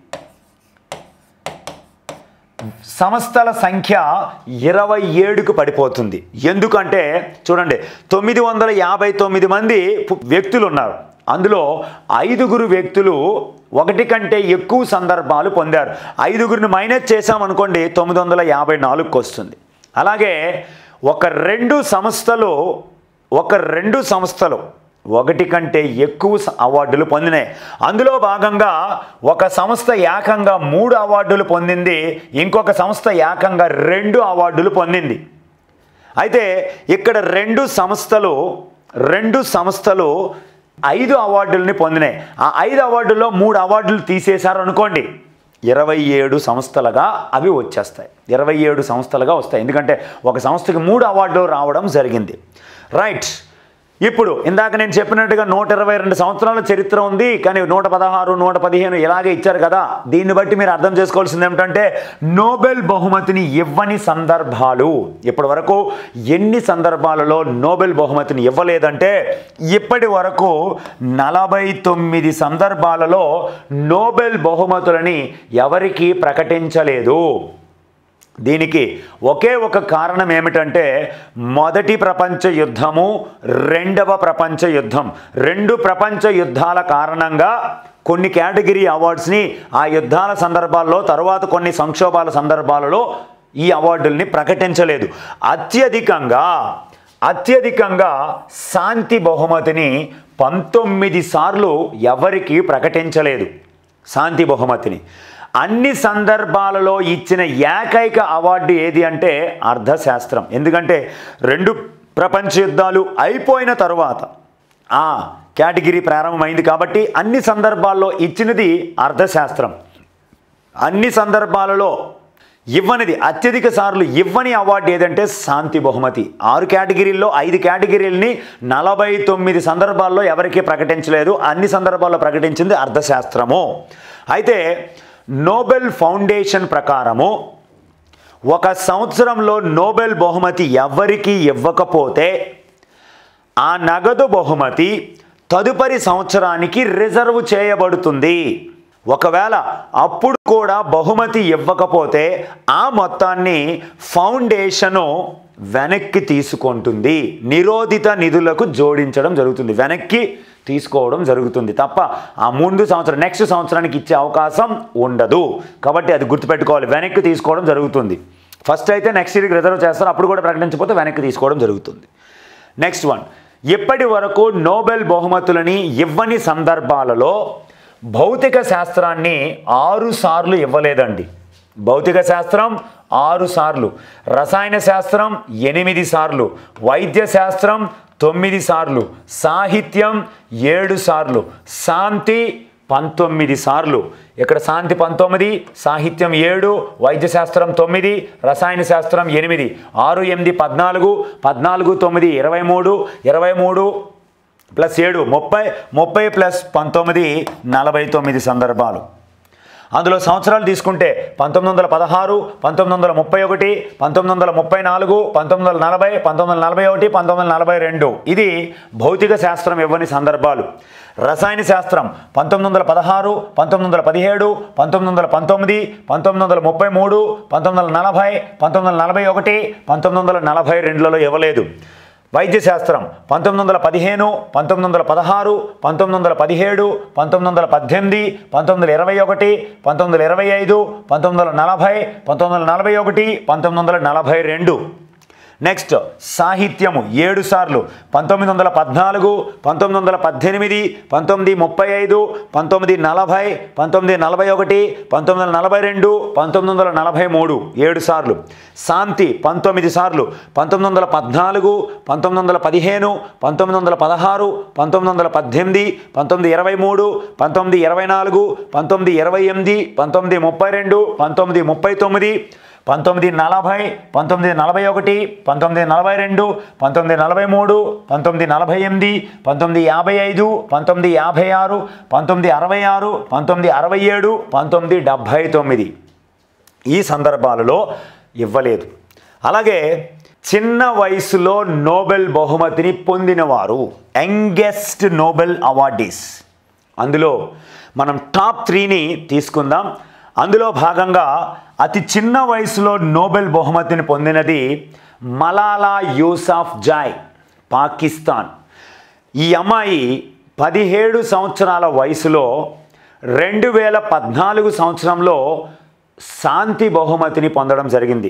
సంస్థల సంఖ్య ఇరవై ఏడుకు పడిపోతుంది ఎందుకంటే చూడండి తొమ్మిది వందల యాభై తొమ్మిది మంది పు- వ్యక్తులు ఉన్నారు అందులో ఐదుగురు వ్యక్తులు ఒకటి కంటే ఎక్కువ సందర్భాలు పొందారు ఐదుగురిని మైనస్ చేసామనుకోండి తొమ్మిది వందల యాభై నాలుగుకి వస్తుంది అలాగే ఒక రెండు సంస్థలు ఒక రెండు సంస్థలు ఒకటి కంటే ఎక్కువ స- అవార్డులు పొందినాయి అందులో భాగంగా ఒక సంస్థ ఏకంగా మూడు అవార్డులు పొందింది ఇంకొక సంస్థ ఏకంగా రెండు అవార్డులు పొందింది అయితే ఇక్కడ రెండు సంస్థలు రెండు సంస్థలు ఐదు అవార్డుల్ని పొందినాయి ఆ ఐదు అవార్డుల్లో మూడు అవార్డులు తీసేశారు అనుకోండి ఇరవై ఏడు సంస్థలుగా అవి వచ్చేస్తాయి ఇరవై ఏడు సంస్థలుగా వస్తాయి ఎందుకంటే ఒక సంస్థకి మూడు అవార్డులు రావడం జరిగింది రైట్ ఇప్పుడు ఇందాక నేను చెప్పినట్టుగా నూట ఇరవై రెండు సంవత్సరాల చరిత్ర ఉంది కానీ నూట పదహారు నూట పదిహేను ఇలాగే ఇచ్చారు కదా దీన్ని బట్టి మీరు అర్థం చేసుకోవాల్సింది ఏమిటంటే నోబెల్ బహుమతిని ఇవ్వని సందర్భాలు ఇప్పటి వరకు ఎన్ని సందర్భాలలో నోబెల్ బహుమతిని ఇవ్వలేదంటే ఇప్పటి వరకు నలభై తొమ్మిది సందర్భాలలో నోబెల్ బహుమతులని ఎవరికీ ప్రకటించలేదు దీనికి ఒకే ఒక కారణం ఏమిటంటే మొదటి ప్రపంచ యుద్ధము రెండవ ప్రపంచ యుద్ధం రెండు ప్రపంచ యుద్ధాల కారణంగా కొన్ని కేటగిరీ అవార్డ్స్ని ఆ యుద్ధాల సందర్భాల్లో తర్వాత కొన్ని సంక్షోభాల సందర్భాలలో ఈ అవార్డుల్ని ప్రకటించలేదు అత్యధికంగా అత్యధికంగా శాంతి బహుమతిని పంతొమ్మిది సార్లు ఎవరికీ ప్రకటించలేదు శాంతి బహుమతిని అన్ని సందర్భాలలో ఇచ్చిన ఏకైక అవార్డు ఏది అంటే అర్థశాస్త్రం ఎందుకంటే రెండు ప్రపంచ యుద్ధాలు అయిపోయిన తరువాత ఆ కేటగిరీ ప్రారంభమైంది కాబట్టి అన్ని సందర్భాల్లో ఇచ్చినది అర్థశాస్త్రం అన్ని సందర్భాలలో ఇవ్వనిది అత్యధిక సార్లు ఇవ్వని అవార్డు ఏదంటే శాంతి బహుమతి ఆరు కేటగిరీల్లో ఐదు కేటగిరీలని నలభై తొమ్మిది సందర్భాల్లో ఎవరికీ ప్రకటించలేదు అన్ని సందర్భాల్లో ప్రకటించింది అర్థశాస్త్రము అయితే నోబెల్ ఫౌండేషన్ ప్రకారము ఒక సంవత్సరంలో నోబెల్ బహుమతి ఎవరికి ఇవ్వకపోతే ఆ నగదు బహుమతి తదుపరి సంవత్సరానికి రిజర్వ్ చేయబడుతుంది ఒకవేళ అప్పుడు కూడా బహుమతి ఇవ్వకపోతే ఆ మొత్తాన్ని ఫౌండేషను వెనక్కి తీసుకుంటుంది నిరోధిత నిధులకు జోడించడం జరుగుతుంది వెనక్కి తీసుకోవడం జరుగుతుంది తప్ప ఆ ముందు సంవత్సరం నెక్స్ట్ సంవత్సరానికి ఇచ్చే అవకాశం ఉండదు కాబట్టి అది గుర్తుపెట్టుకోవాలి వెనక్కి తీసుకోవడం జరుగుతుంది ఫస్ట్ అయితే నెక్స్ట్ ఇయర్కి రిజర్వ్ చేస్తారు అప్పుడు కూడా ప్రకటించకపోతే వెనక్కి తీసుకోవడం జరుగుతుంది నెక్స్ట్ వన్ ఇప్పటి వరకు నోబెల్ బహుమతులని ఇవ్వని సందర్భాలలో భౌతిక శాస్త్రాన్ని ఆరు సార్లు ఇవ్వలేదండి భౌతిక శాస్త్రం ఆరు సార్లు రసాయన శాస్త్రం ఎనిమిది సార్లు వైద్య శాస్త్రం తొమ్మిది సార్లు సాహిత్యం ఏడు సార్లు శాంతి పంతొమ్మిది సార్లు ఇక్కడ శాంతి పంతొమ్మిది సాహిత్యం ఏడు వైద్య శాస్త్రం తొమ్మిది రసాయన శాస్త్రం ఎనిమిది ఆరు ఎనిమిది పద్నాలుగు పద్నాలుగు తొమ్మిది ఇరవై మూడు ఇరవై మూడు ప్లస్ ఏడు ముప్పై ముప్పై ప్లస్ పంతొమ్మిది నలభై తొమ్మిది సందర్భాలు అందులో సంవత్సరాలు తీసుకుంటే పంతొమ్మిది వందల పదహారు పంతొమ్మిది వందల ముప్పై ఒకటి పంతొమ్మిది వందల ముప్పై నాలుగు పంతొమ్మిది వందల నలభై పంతొమ్మిది వందల నలభై ఒకటి పంతొమ్మిది వందల నలభై రెండు ఇది భౌతిక శాస్త్రం ఇవ్వని సందర్భాలు రసాయన శాస్త్రం పంతొమ్మిది వందల పదహారు పంతొమ్మిది వందల పదిహేడు పంతొమ్మిది వందల పంతొమ్మిది పంతొమ్మిది వందల ముప్పై మూడు పంతొమ్మిది వందల నలభై పంతొమ్మిది వందల నలభై ఒకటి పంతొమ్మిది వందల నలభై రెండులలో ఇవ్వలేదు వైద్య శాస్త్రం పంతొమ్మిది వందల పదిహేను పంతొమ్మిది వందల పదహారు పంతొమ్మిది వందల పదిహేడు పంతొమ్మిది వందల పద్దెనిమిది పంతొమ్మిది వందల ఇరవై ఒకటి పంతొమ్మిది వందల ఇరవై ఐదు పంతొమ్మిది వందల నలభై పంతొమ్మిది వందల నలభై ఒకటి పంతొమ్మిది వందల నలభై రెండు నెక్స్ట్ సాహిత్యము ఏడు సార్లు పంతొమ్మిది వందల పద్నాలుగు పంతొమ్మిది వందల పద్దెనిమిది పంతొమ్మిది ముప్పై ఐదు పంతొమ్మిది నలభై పంతొమ్మిది నలభై ఒకటి పంతొమ్మిది వందల నలభై రెండు పంతొమ్మిది వందల నలభై మూడు ఏడు సార్లు శాంతి పంతొమ్మిది సార్లు పంతొమ్మిది వందల పద్నాలుగు పంతొమ్మిది వందల పదిహేను పంతొమ్మిది వందల పదహారు పంతొమ్మిది వందల పద్దెనిమిది పంతొమ్మిది ఇరవై మూడు పంతొమ్మిది ఇరవై నాలుగు పంతొమ్మిది ఇరవై ఎనిమిది పంతొమ్మిది ముప్పై రెండు పంతొమ్మిది ముప్పై తొమ్మిది పంతొమ్మిది నలభై పంతొమ్మిది నలభై ఒకటి పంతొమ్మిది నలభై రెండు పంతొమ్మిది నలభై మూడు పంతొమ్మిది నలభై ఎనిమిది పంతొమ్మిది యాభై ఐదు పంతొమ్మిది యాభై ఆరు పంతొమ్మిది అరవై ఆరు పంతొమ్మిది అరవై ఏడు పంతొమ్మిది డెబ్భై తొమ్మిది ఈ సందర్భాలలో ఇవ్వలేదు అలాగే చిన్న వయసులో నోబెల్ బహుమతిని పొందినవారు యంగెస్ట్ నోబెల్ అవార్డీస్ అందులో మనం టాప్ త్రీని తీసుకుందాం అందులో భాగంగా అతి చిన్న వయసులో నోబెల్ బహుమతిని పొందినది మలాలా యూసాఫ్ జాయ్ పాకిస్తాన్ ఈ అమ్మాయి పదిహేడు సంవత్సరాల వయసులో రెండు వేల పద్నాలుగు సంవత్సరంలో శాంతి బహుమతిని పొందడం జరిగింది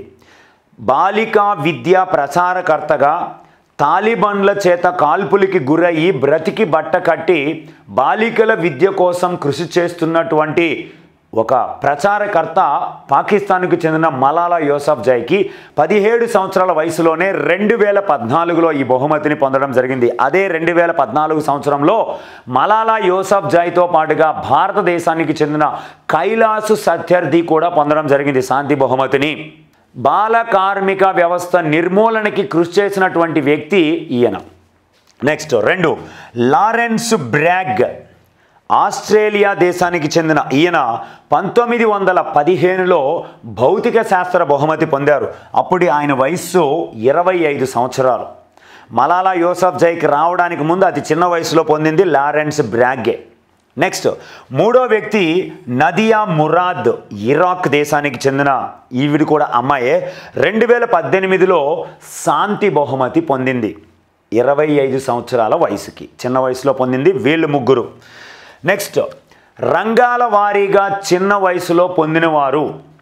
బాలికా విద్యా ప్రచారకర్తగా తాలిబన్ల చేత కాల్పులకి గురయ్యి బ్రతికి బట్ట కట్టి బాలికల విద్య కోసం కృషి చేస్తున్నటువంటి ఒక ప్రచారకర్త పాకిస్తాన్కు చెందిన మలాలా యూసఫ్ జైకి పదిహేడు సంవత్సరాల వయసులోనే రెండు వేల పద్నాలుగులో ఈ బహుమతిని పొందడం జరిగింది అదే రెండు వేల పద్నాలుగు సంవత్సరంలో మలాలా యూసఫ్ జైతో పాటుగా భారతదేశానికి చెందిన కైలాసు సత్యర్థి కూడా పొందడం జరిగింది శాంతి బహుమతిని బాల కార్మిక వ్యవస్థ నిర్మూలనకి కృషి చేసినటువంటి వ్యక్తి ఈయన నెక్స్ట్ రెండు లారెన్స్ బ్రాగ్ ఆస్ట్రేలియా దేశానికి చెందిన ఈయన పంతొమ్మిది వందల పదిహేనులో భౌతిక శాస్త్ర బహుమతి పొందారు అప్పుడు ఆయన వయస్సు ఇరవై ఐదు సంవత్సరాలు మలాలా యూసఫ్ జైకి రావడానికి ముందు అతి చిన్న వయసులో పొందింది లారెన్స్ బ్రాగే నెక్స్ట్ మూడో వ్యక్తి నదియా మురాద్ ఇరాక్ దేశానికి చెందిన ఈవిడ కూడా అమ్మాయే రెండు వేల పద్దెనిమిదిలో శాంతి బహుమతి పొందింది ఇరవై ఐదు సంవత్సరాల వయసుకి చిన్న వయసులో పొందింది వీళ్ళు ముగ్గురు నెక్స్ట్ రంగాల వారీగా చిన్న వయసులో పొందినవారు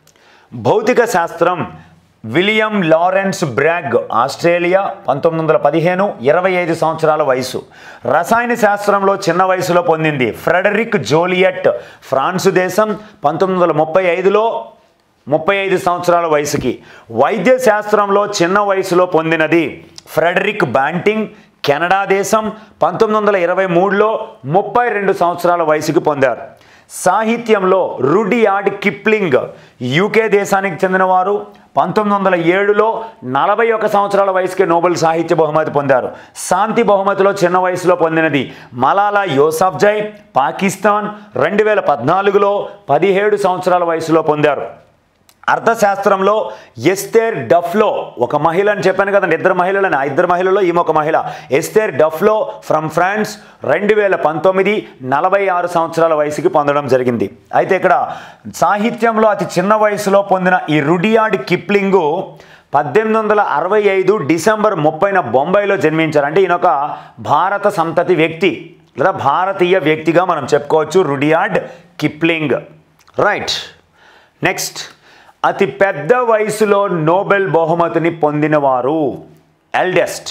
భౌతిక శాస్త్రం విలియం లారెన్స్ బ్రాగ్ ఆస్ట్రేలియా పంతొమ్మిది వందల పదిహేను ఇరవై ఐదు సంవత్సరాల వయసు రసాయన శాస్త్రంలో చిన్న వయసులో పొందింది ఫ్రెడరిక్ జోలియట్ ఫ్రాన్స్ దేశం పంతొమ్మిది వందల ముప్పై ఐదులో ముప్పై ఐదు సంవత్సరాల వయసుకి వైద్య శాస్త్రంలో చిన్న వయసులో పొందినది ఫ్రెడరిక్ బ్యాంటింగ్ కెనడా దేశం పంతొమ్మిది వందల ఇరవై మూడులో ముప్పై రెండు సంవత్సరాల వయసుకి పొందారు సాహిత్యంలో రుడియార్డ్ కిప్లింగ్ యూకే దేశానికి చెందినవారు పంతొమ్మిది వందల ఏడులో నలభై ఒక సంవత్సరాల వయసుకే నోబెల్ సాహిత్య బహుమతి పొందారు శాంతి బహుమతిలో చిన్న వయసులో పొందినది మలాలా యూసఫ్జై పాకిస్తాన్ రెండు వేల పద్నాలుగులో పదిహేడు సంవత్సరాల వయసులో పొందారు అర్థశాస్త్రంలో ఎస్తేర్ డఫ్లో ఒక మహిళ అని చెప్పాను కదండి ఇద్దరు మహిళలని ఆ ఇద్దరు మహిళల్లో ఈమె ఒక మహిళ ఎస్తేర్ డఫ్లో ఫ్రమ్ ఫ్రాన్స్ రెండు వేల పంతొమ్మిది నలభై ఆరు సంవత్సరాల వయసుకి పొందడం జరిగింది అయితే ఇక్కడ సాహిత్యంలో అతి చిన్న వయసులో పొందిన ఈ రుడియార్డ్ కిప్లింగు పద్దెనిమిది వందల అరవై ఐదు డిసెంబర్ ముప్పైన బొంబాయిలో జన్మించారు అంటే ఈయన ఒక భారత సంతతి వ్యక్తి లేదా భారతీయ వ్యక్తిగా మనం చెప్పుకోవచ్చు రుడియార్డ్ కిప్లింగ్ రైట్ నెక్స్ట్ అతి పెద్ద వయసులో నోబెల్ బహుమతిని పొందినవారు ఎల్డెస్ట్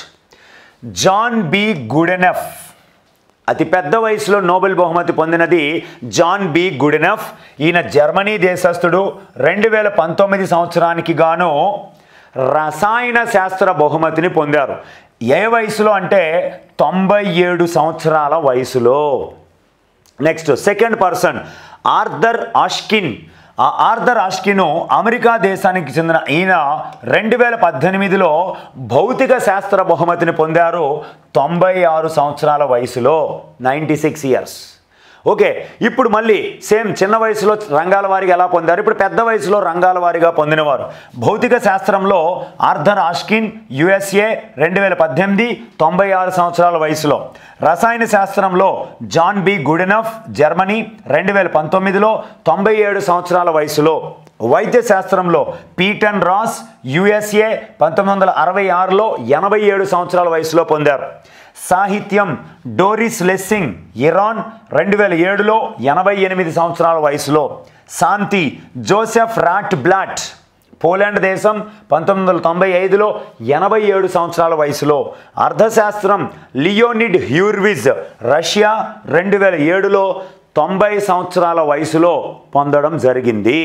జాన్ బి గుడెనఫ్ అతి పెద్ద వయసులో నోబెల్ బహుమతి పొందినది జాన్ బి గుడెనఫ్ ఈయన జర్మనీ దేశస్థుడు రెండు వేల పంతొమ్మిది సంవత్సరానికి గాను రసాయన శాస్త్ర బహుమతిని పొందారు ఏ వయసులో అంటే తొంభై ఏడు సంవత్సరాల వయసులో next second person Arthur Ashkin ఆ ఆర్థర్ ఆష్కిన్ అమెరికా దేశానికి చెందిన ఈయన రెండు వేల పద్దెనిమిదిలో భౌతిక శాస్త్ర బహుమతిని పొందారు తొంభై ఆరు సంవత్సరాల వయసులో నైంటీ సిక్స్ ఇయర్స్ ఓకే ఇప్పుడు మళ్ళీ సేమ్ చిన్న వయసులో రంగాల వారిగా ఎలా పొందారు ఇప్పుడు పెద్ద వయసులో రంగాల వారిగా పొందినవారు భౌతిక శాస్త్రంలో ఆర్థర్ ఆష్కిన్ యుఎస్ఏ రెండు వేల పద్దెనిమిది తొంభై ఆరు సంవత్సరాల వయసులో రసాయన శాస్త్రంలో జాన్ బి గుడెనఫ్ జర్మనీ రెండు వేల పంతొమ్మిదిలో తొంభై ఏడు సంవత్సరాల వయసులో వైద్య శాస్త్రంలో పీటన్ రాస్ యుఎస్ఏ పంతొమ్మిది వందల అరవై ఆరులో ఎనభై ఏడు సంవత్సరాల వయసులో పొందారు సాహిత్యం డోరిస్ లెస్సింగ్ ఇరాన్ రెండు వేల ఏడులో ఎనభై ఎనిమిది సంవత్సరాల వయసులో శాంతి జోసెఫ్ రాట్ బ్లాట్ పోలాండ్ దేశం పంతొమ్మిది వందల తొంభై ఐదులో ఎనభై ఏడు సంవత్సరాల వయసులో అర్థశాస్త్రం లియోనిడ్ హ్యూర్విజ్ రష్యా రెండు వేల ఏడులో తొంభై సంవత్సరాల వయసులో పొందడం జరిగింది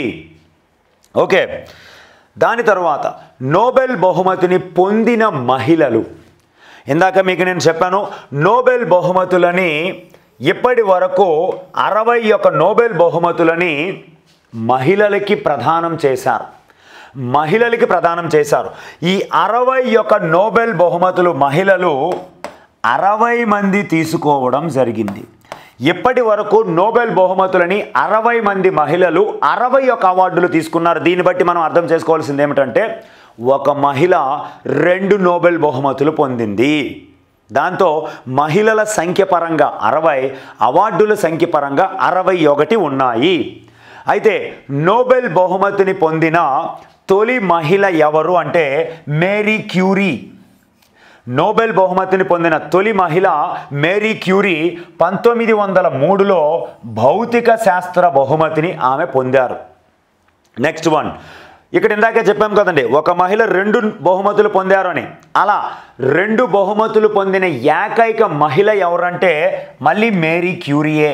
ఓకే దాని తర్వాత నోబెల్ బహుమతిని పొందిన మహిళలు ఇందాక మీకు నేను చెప్పాను నోబెల్ బహుమతులని ఇప్పటి వరకు అరవై ఒక నోబెల్ బహుమతులని మహిళలకి ప్రదానం చేశారు మహిళలకి ప్రదానం చేశారు ఈ అరవై ఒక నోబెల్ బహుమతులు మహిళలు అరవై మంది తీసుకోవడం జరిగింది ఇప్పటి వరకు నోబెల్ బహుమతులని అరవై మంది మహిళలు అరవై ఒక అవార్డులు తీసుకున్నారు దీన్ని బట్టి మనం అర్థం చేసుకోవాల్సింది ఏమిటంటే ఒక మహిళ రెండు నోబెల్ బహుమతులు పొందింది దాంతో మహిళల సంఖ్య పరంగా అరవై అవార్డుల సంఖ్య పరంగా అరవై ఒకటి ఉన్నాయి అయితే నోబెల్ బహుమతిని పొందిన తొలి మహిళ ఎవరు అంటే మేరీ క్యూరీ నోబెల్ బహుమతిని పొందిన తొలి మహిళ మేరీ క్యూరీ పంతొమ్మిది వందల మూడులో భౌతిక శాస్త్ర బహుమతిని ఆమె పొందారు నెక్స్ట్ వన్ ఇక్కడ ఇందాకే చెప్పాం కదండి ఒక మహిళ రెండు బహుమతులు పొందారు అని అలా రెండు బహుమతులు పొందిన ఏకైక మహిళ ఎవరంటే మళ్ళీ మేరీ క్యూరీయే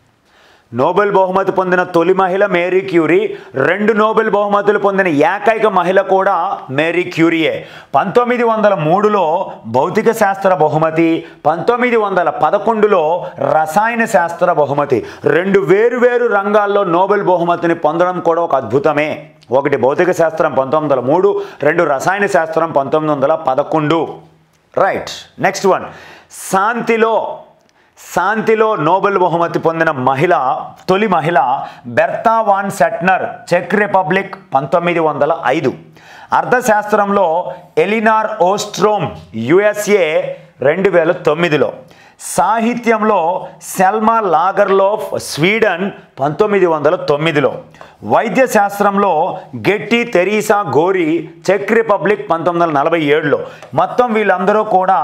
నోబెల్ బహుమతి పొందిన తొలి మహిళ మేరీ క్యూరీ రెండు నోబెల్ బహుమతులు పొందిన ఏకైక మహిళ కూడా మేరీ క్యూరీయే పంతొమ్మిది వందల మూడులో భౌతిక శాస్త్ర బహుమతి పంతొమ్మిది వందల పదకొండులో రసాయన శాస్త్ర బహుమతి రెండు వేరు వేరు రంగాల్లో నోబెల్ బహుమతిని పొందడం కూడా ఒక అద్భుతమే ఒకటి భౌతిక శాస్త్రం పంతొమ్మిది వందల మూడు రెండు రసాయన శాస్త్రం పంతొమ్మిది వందల పదకొండు రైట్ నెక్స్ట్ వన్ శాంతిలో శాంతిలో నోబెల్ బహుమతి పొందిన మహిళ తొలి మహిళ బెర్తా వాన్ సెట్నర్ చెక్ రిపబ్లిక్ పంతొమ్మిది వందల ఐదు అర్థశాస్త్రంలో ఎలినార్ ఓస్ట్రోమ్ యుఎస్ఏ రెండు వేల తొమ్మిదిలో సాహిత్యంలో సెల్మా లాగర్లోఫ్ స్వీడన్ పంతొమ్మిది వందల తొమ్మిదిలో వైద్య శాస్త్రంలో గెట్టి తెరీసా గోరి చెక్ రిపబ్లిక్ పంతొమ్మిది వందల నలభై ఏడులో మొత్తం వీళ్ళందరూ కూడా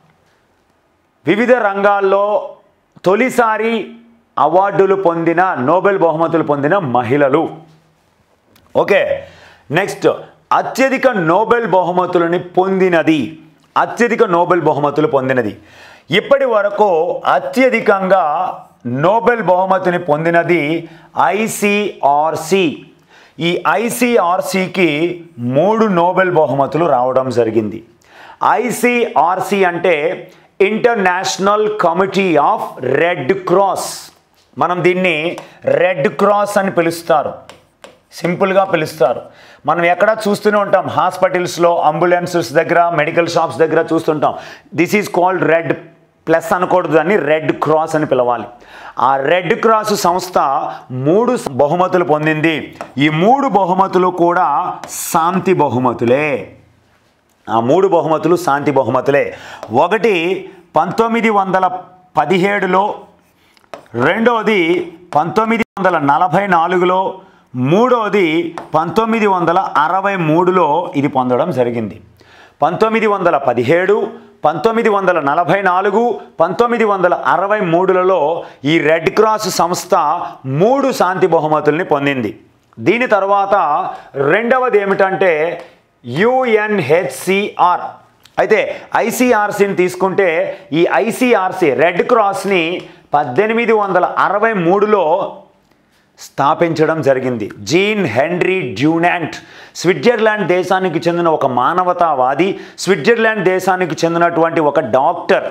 వివిధ రంగాల్లో తొలిసారి అవార్డులు పొందిన నోబెల్ బహుమతులు పొందిన మహిళలు ఓకే నెక్స్ట్ అత్యధిక నోబెల్ బహుమతులని పొందినది అత్యధిక నోబెల్ బహుమతులు పొందినది ఇప్పటి వరకు అత్యధికంగా నోబెల్ బహుమతిని పొందినది ఐసిఆర్సి ఈ ఐసిఆర్సికి మూడు నోబెల్ బహుమతులు రావడం జరిగింది ఐసిఆర్సి అంటే International Committee of Red Cross మనం దీన్ని రెడ్ క్రాస్ అని పిలుస్తారు సింపుల్గా పిలుస్తారు మనం ఎక్కడ చూస్తూనే ఉంటాం హాస్పిటల్స్లో అంబులెన్సెస్ దగ్గర మెడికల్ షాప్స్ దగ్గర చూస్తుంటాం this is called red plus అనకూడదు దాన్ని రెడ్ క్రాస్ అని పిలవాలి ఆ రెడ్ క్రాస్ సంస్థ మూడు బహుమతులు పొందింది ఈ మూడు బహుమతులు కూడా శాంతి బహుమతులే ఆ మూడు బహుమతులు శాంతి బహుమతులే ఒకటి పంతొమ్మిది వందల పదిహేడులో రెండోది పంతొమ్మిది వందల నలభై నాలుగులో మూడోది పంతొమ్మిది వందల అరవై మూడులో ఇది పొందడం జరిగింది పంతొమ్మిది వందల పదిహేడు పంతొమ్మిది వందల నలభై నాలుగు పంతొమ్మిది వందల అరవై మూడులలో ఈ రెడ్ క్రాస్ సంస్థ మూడు శాంతి బహుమతుల్ని పొందింది దీని తర్వాత రెండవది ఏమిటంటే యుఎన్హెచ్సిఆర్ అయితే ఐసీఆర్సీని తీసుకుంటే ఈ ఐసీఆర్సీ రెడ్ క్రాస్ని పద్దెనిమిది వందల అరవై మూడులో స్థాపించడం జరిగింది జీన్ హెన్రీ డ్యూనాంట్ స్విట్జర్లాండ్ దేశానికి చెందిన ఒక మానవతావాది స్విట్జర్లాండ్ దేశానికి చెందినటువంటి ఒక doctor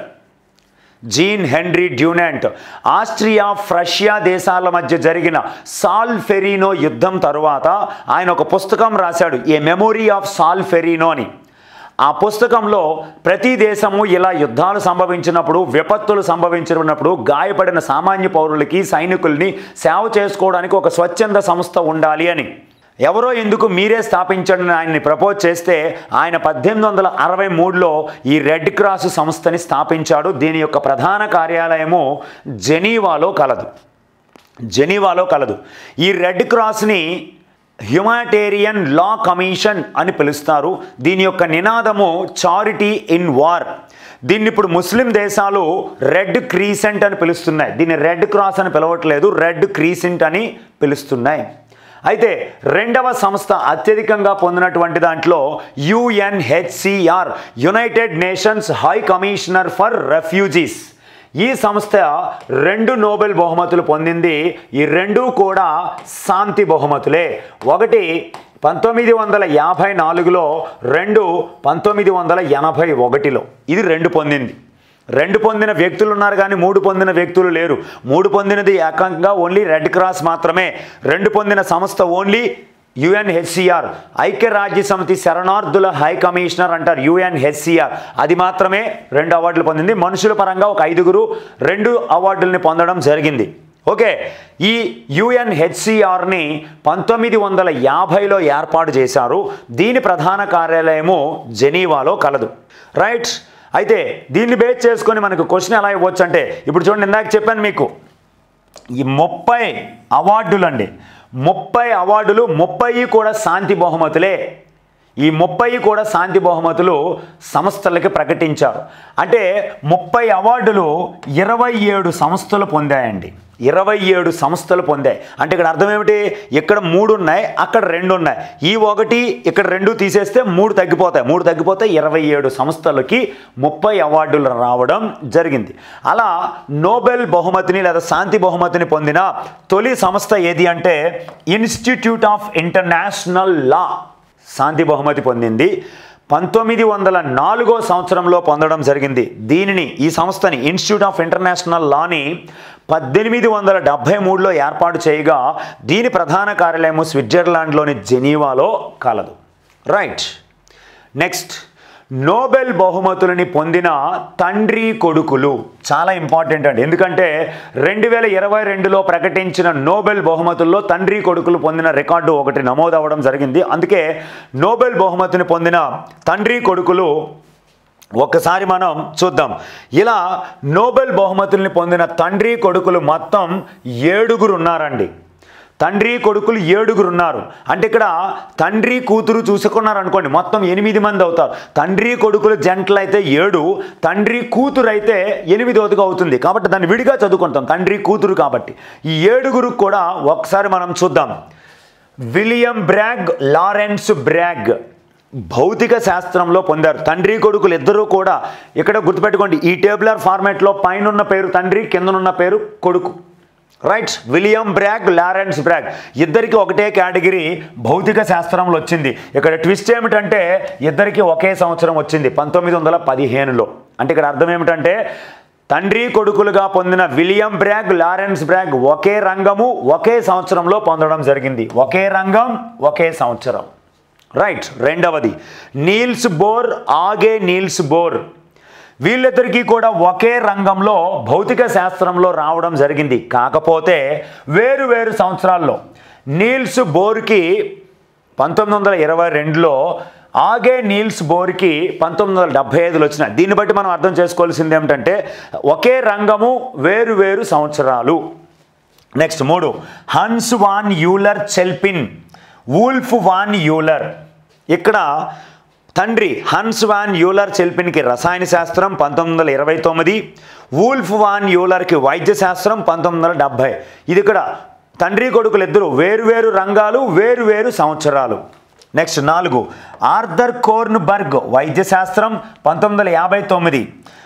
Jean Henry Dunant Austria Prussia దేశాల మధ్య జరిగిన సాల్ ఫెరీనో యుద్ధం తరువాత ఆయన ఒక పుస్తకం రాశాడు ఏ మెమొరీ ఆఫ్ సాల్ ఫెరీనో అని ఆ పుస్తకంలో ప్రతి దేశము ఇలా యుద్ధాలు సంభవించినప్పుడు విపత్తులు సంభవించినప్పుడు గాయపడిన సామాన్య పౌరులకి సైనికుల్ని సేవ చేసుకోవడానికి ఒక స్వచ్ఛంద సంస్థ ఉండాలి అని ఎవరో ఎందుకు మీరే స్థాపించండి అని ఆయన్ని ప్రపోజ్ చేస్తే ఆయన పద్దెనిమిది వందల అరవై మూడులో ఈ రెడ్ క్రాస్ సంస్థని స్థాపించాడు దీని యొక్క ప్రధాన కార్యాలయము జెనీవాలో కలదు జెనీవాలో కలదు ఈ రెడ్ క్రాస్ని హ్యుమానిటేరియన్ లా కమిషన్ అని పిలుస్తారు దీని యొక్క నినాదము చారిటీ ఇన్ వార్ దీన్ని ఇప్పుడు ముస్లిం దేశాలు రెడ్ క్రీసెంట్ అని పిలుస్తున్నాయి దీన్ని రెడ్ క్రాస్ అని పిలవట్లేదు రెడ్ క్రీసెంట్ అని పిలుస్తున్నాయి అయితే రెండవ సంస్థ అత్యధికంగా పొందినటువంటి దాంట్లో UNHCR United Nations High Commissioner for Refugees ఈ సంస్థ రెండు నోబెల్ బహుమతులు పొందింది ఈ రెండు కూడా శాంతి బహుమతులే ఒకటి పంతొమ్మిది వందల యాభై నాలుగులో రెండు పంతొమ్మిది వందల ఎనభై ఒకటిలో ఇది రెండు పొందింది రెండు పొందిన వ్యక్తులు ఉన్నారు కానీ మూడు పొందిన వ్యక్తులు లేరు మూడు పొందినది ఏకంగా ఓన్లీ రెడ్ క్రాస్ మాత్రమే రెండు పొందిన సంస్థ ఓన్లీ యుఎన్హెచ్సిఆర్ ఐక్యరాజ్య సమితి శరణార్థుల హై కమిషనర్ అంటారు యుఎన్హెచ్సిఆర్ అది మాత్రమే రెండు అవార్డులు పొందింది మనుషుల పరంగా ఒక ఐదుగురు రెండు అవార్డుల్ని పొందడం జరిగింది ఓకే ఈ యుఎన్హెచ్సిఆర్ని పంతొమ్మిది వందల యాభైలో ఏర్పాటు చేశారు దీని ప్రధాన కార్యాలయము జెనీవాలో కలదు రైట్ అయితే దీన్ని బేస్ చేసుకొని మనకు క్వశ్చన్ ఎలా ఇవ్వచ్చు అంటే ఇప్పుడు చూడండి ఇందాక చెప్పాను మీకు ఈ ముప్పై అవార్డులు అండి ముప్పై అవార్డులు ముప్పై కూడా శాంతి బహుమతులే ఈ ముప్పై కూడా శాంతి బహుమతులు సంస్థలకి ప్రకటించారు అంటే ముప్పై అవార్డులు ఇరవై ఏడు సంస్థలు పొందాయండి ఇరవై ఏడు సంస్థలు పొందాయి అంటే ఇక్కడ అర్థం ఏమిటి ఇక్కడ మూడు ఉన్నాయి అక్కడ రెండు ఉన్నాయి ఈ ఒకటి ఇక్కడ రెండు తీసేస్తే మూడు తగ్గిపోతాయి మూడు తగ్గిపోతే ఇరవై ఏడు సంస్థలకి ముప్పై అవార్డులు రావడం జరిగింది అలా నోబెల్ బహుమతిని లేదా శాంతి బహుమతిని పొందిన తొలి సంస్థ ఏది అంటే ఇన్స్టిట్యూట్ ఆఫ్ ఇంటర్నేషనల్ లా శాంతి బహుమతి పొందింది పంతొమ్మిది వందల నాలుగో సంవత్సరంలో పొందడం జరిగింది దీనిని ఈ సంస్థని ఇన్స్టిట్యూట్ ఆఫ్ ఇంటర్నేషనల్ లాని పద్దెనిమిది వందల డెబ్భై మూడులో ఏర్పాటు చేయగా దీని ప్రధాన కార్యాలయము స్విట్జర్లాండ్లోని జెనీవాలో కలదు రైట్ నెక్స్ట్ నోబెల్ బహుమతులని పొందిన తండ్రి కొడుకులు చాలా ఇంపార్టెంట్ అండి ఎందుకంటే రెండు వేల ఇరవై రెండులో ప్రకటించిన నోబెల్ బహుమతుల్లో తండ్రి కొడుకులు పొందిన రికార్డు ఒకటి నమోదవ్వడం జరిగింది అందుకే నోబెల్ బహుమతిని పొందిన తండ్రి కొడుకులు ఒక్కసారి మనం చూద్దాం ఇలా నోబెల్ బహుమతుల్ని పొందిన తండ్రి కొడుకులు మొత్తం ఏడుగురు ఉన్నారండి తండ్రి కొడుకులు ఏడుగురు ఉన్నారు అంటే ఇక్కడ తండ్రి కూతురు చూసుకున్నారు అనుకోండి మొత్తం ఎనిమిది మంది అవుతారు తండ్రి కొడుకులు జంటలు అయితే ఏడు తండ్రి కూతురు అయితే ఎనిమిదవదిగా అవుతుంది కాబట్టి దాన్ని విడిగా చదువుకుంటాం తండ్రి కూతురు కాబట్టి ఈ ఏడుగురు కూడా ఒకసారి మనం చూద్దాం విలియం బ్రాగ్ లారెన్స్ బ్రాగ్ భౌతిక శాస్త్రంలో పొందారు తండ్రి కొడుకులు ఇద్దరూ కూడా ఇక్కడ గుర్తుపెట్టుకోండి ఈ టేబులర్ ఫార్మాట్లో పైన పేరు తండ్రి కిందనున్న పేరు కొడుకు right William Bragg Lawrence Bragg ఇద్దరికి ఒకటే కేటగిరీ భౌతిక శాస్త్రంలో వచ్చింది ఇక్కడ ట్విస్ట్ ఏమిటంటే ఇద్దరికి ఒకే సంవత్సరం వచ్చింది పంతొమ్మిది వందల పదిహేనులో అంటే ఇక్కడ అర్థం ఏమిటంటే తండ్రి కొడుకులుగా పొందిన విలియం బ్రాగ్ లారెన్స్ బ్రాగ్ ఒకే రంగము ఒకే సంవత్సరంలో పొందడం జరిగింది ఒకే రంగం ఒకే సంవత్సరం రైట్ రెండవది Niels Bohr Aage Niels Bohr వీళ్ళిద్దరికీ కూడా ఒకే రంగంలో భౌతిక శాస్త్రంలో రావడం జరిగింది కాకపోతే వేరు వేరు సంవత్సరాల్లో నీల్స్ బోర్కి పంతొమ్మిది వందల ఇరవై రెండులో ఆగే నీల్స్ బోర్కి పంతొమ్మిది వందల డెబ్బై ఐదులో వచ్చిన దీన్ని బట్టి మనం అర్థం చేసుకోవాల్సింది ఏమిటంటే ఒకే రంగము వేరు వేరు సంవత్సరాలు నెక్స్ట్ మూడు Hans von Euler Chelpin Ulf von Euler ఇక్కడ తండ్రి హన్స్ వాన్ యూలర్ చెల్పిన్కి రసాయన శాస్త్రం పంతొమ్మిది వందల ఇరవై తొమ్మిది వూల్ఫ్ వాన్ యూలర్కి వైద్య శాస్త్రం పంతొమ్మిది వందల డెబ్భై ఇది ఇక్కడ తండ్రి కొడుకులు ఇద్దరు వేరువేరు రంగాలు వేరువేరు సంవత్సరాలు నెక్స్ట్ నాలుగు ఆర్థర్ కోర్న్బర్గ్ వైద్య శాస్త్రం పంతొమ్మిది వందల యాభై తొమ్మిది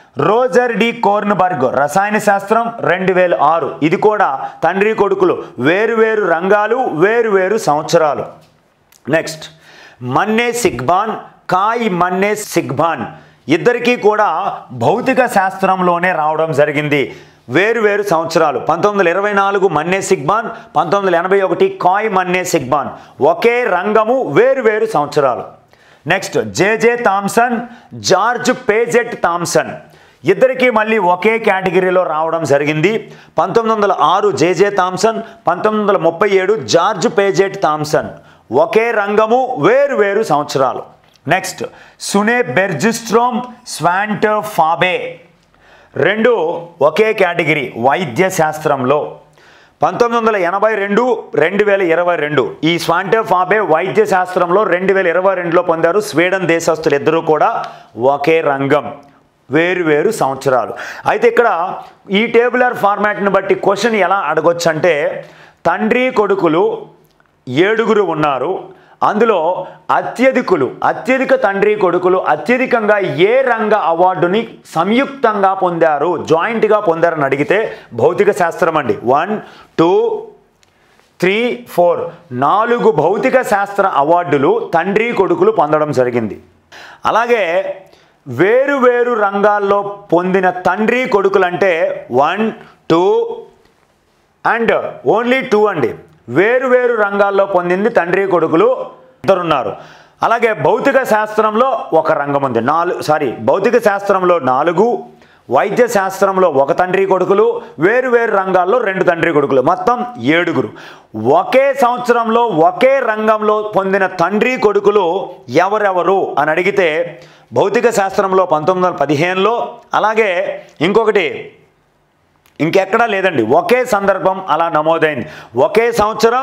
రోజర్ డి కోర్న్బర్గ్ రసాయన శాస్త్రం రెండు వేల ఆరు ఇది కూడా తండ్రి కొడుకులు వేరు వేరు రంగాలు వేరు వేరు సంవత్సరాలు నెక్స్ట్ మన్నే సిగ్బాన్ కాయ్ మన్నే సిగ్బాన్ ఇద్దరికీ కూడా భౌతిక శాస్త్రంలోనే రావడం జరిగింది వేరు వేరు సంవత్సరాలు పంతొమ్మిది వందల ఇరవై నాలుగు మన్నే సిగ్బాన్ పంతొమ్మిది వందల ఎనభై ఒకటి కాయ్ మన్నే సిగ్బాన్ ఒకే రంగము వేరు వేరు సంవత్సరాలు next JJ Thomson George Paget Thomson ఇద్దరికీ మళ్ళీ ఒకే కేటగిరీలో రావడం జరిగింది పంతొమ్మిది వందల ఆరు జేజే థామ్సన్ పంతొమ్మిది వందల ముప్పై ఏడు జార్జ్ పేజెట్ థామ్సన్ ఒకే రంగము వేరు వేరు సంవత్సరాలు నెక్స్ట్ సునే బెర్జిస్ట్రోమ్ స్వాంటర్ ఫాబే రెండు ఒకే కేటగిరీ వైద్య శాస్త్రంలో పంతొమ్మిది వందల ఎనభై రెండు రెండు వేల ఇరవై రెండు ఈ స్వాంటే ఫాబే వైద్య శాస్త్రంలో రెండు వేల ఇరవై రెండులో పొందారు స్వీడన్ దేశస్తులు ఇద్దరూ కూడా ఒకే రంగం వేరు వేరు సంవత్సరాలు అయితే ఇక్కడ ఈ టేబులర్ ఫార్మాట్ని బట్టి క్వశ్చన్ ఎలా అడగొచ్చు అంటే తండ్రి కొడుకులు ఏడుగురు ఉన్నారు అందులో అత్యధికులు అత్యధిక తండ్రి కొడుకులు అత్యధికంగా ఏ రంగ అవార్డుని సంయుక్తంగా పొందారు జాయింట్గా పొందారని అడిగితే భౌతిక శాస్త్రం అండి వన్ టూ త్రీ ఫోర్ నాలుగు భౌతిక శాస్త్ర అవార్డులు తండ్రి కొడుకులు పొందడం జరిగింది అలాగే వేరు వేరు రంగాల్లో పొందిన తండ్రి కొడుకులంటే one two and only two అండి వేరు వేరు రంగాల్లో పొందింది తండ్రి కొడుకులు ఇద్దరున్నారు అలాగే భౌతిక శాస్త్రంలో ఒక రంగం ఉంది నాలుగు సారీ భౌతిక శాస్త్రంలో నాలుగు వైద్య శాస్త్రంలో ఒక తండ్రి కొడుకులు వేరు వేరు రంగాల్లో రెండు తండ్రి కొడుకులు మొత్తం ఏడుగురు ఒకే సంవత్సరంలో ఒకే రంగంలో పొందిన తండ్రి కొడుకులు ఎవరెవరు అని అడిగితే భౌతిక శాస్త్రంలో పంతొమ్మిది వందల పదిహేనులో అలాగే ఇంకొకటి ఇంకెక్కడా లేదండి ఒకే సందర్భం అలా నమోదైంది ఒకే సంవత్సరం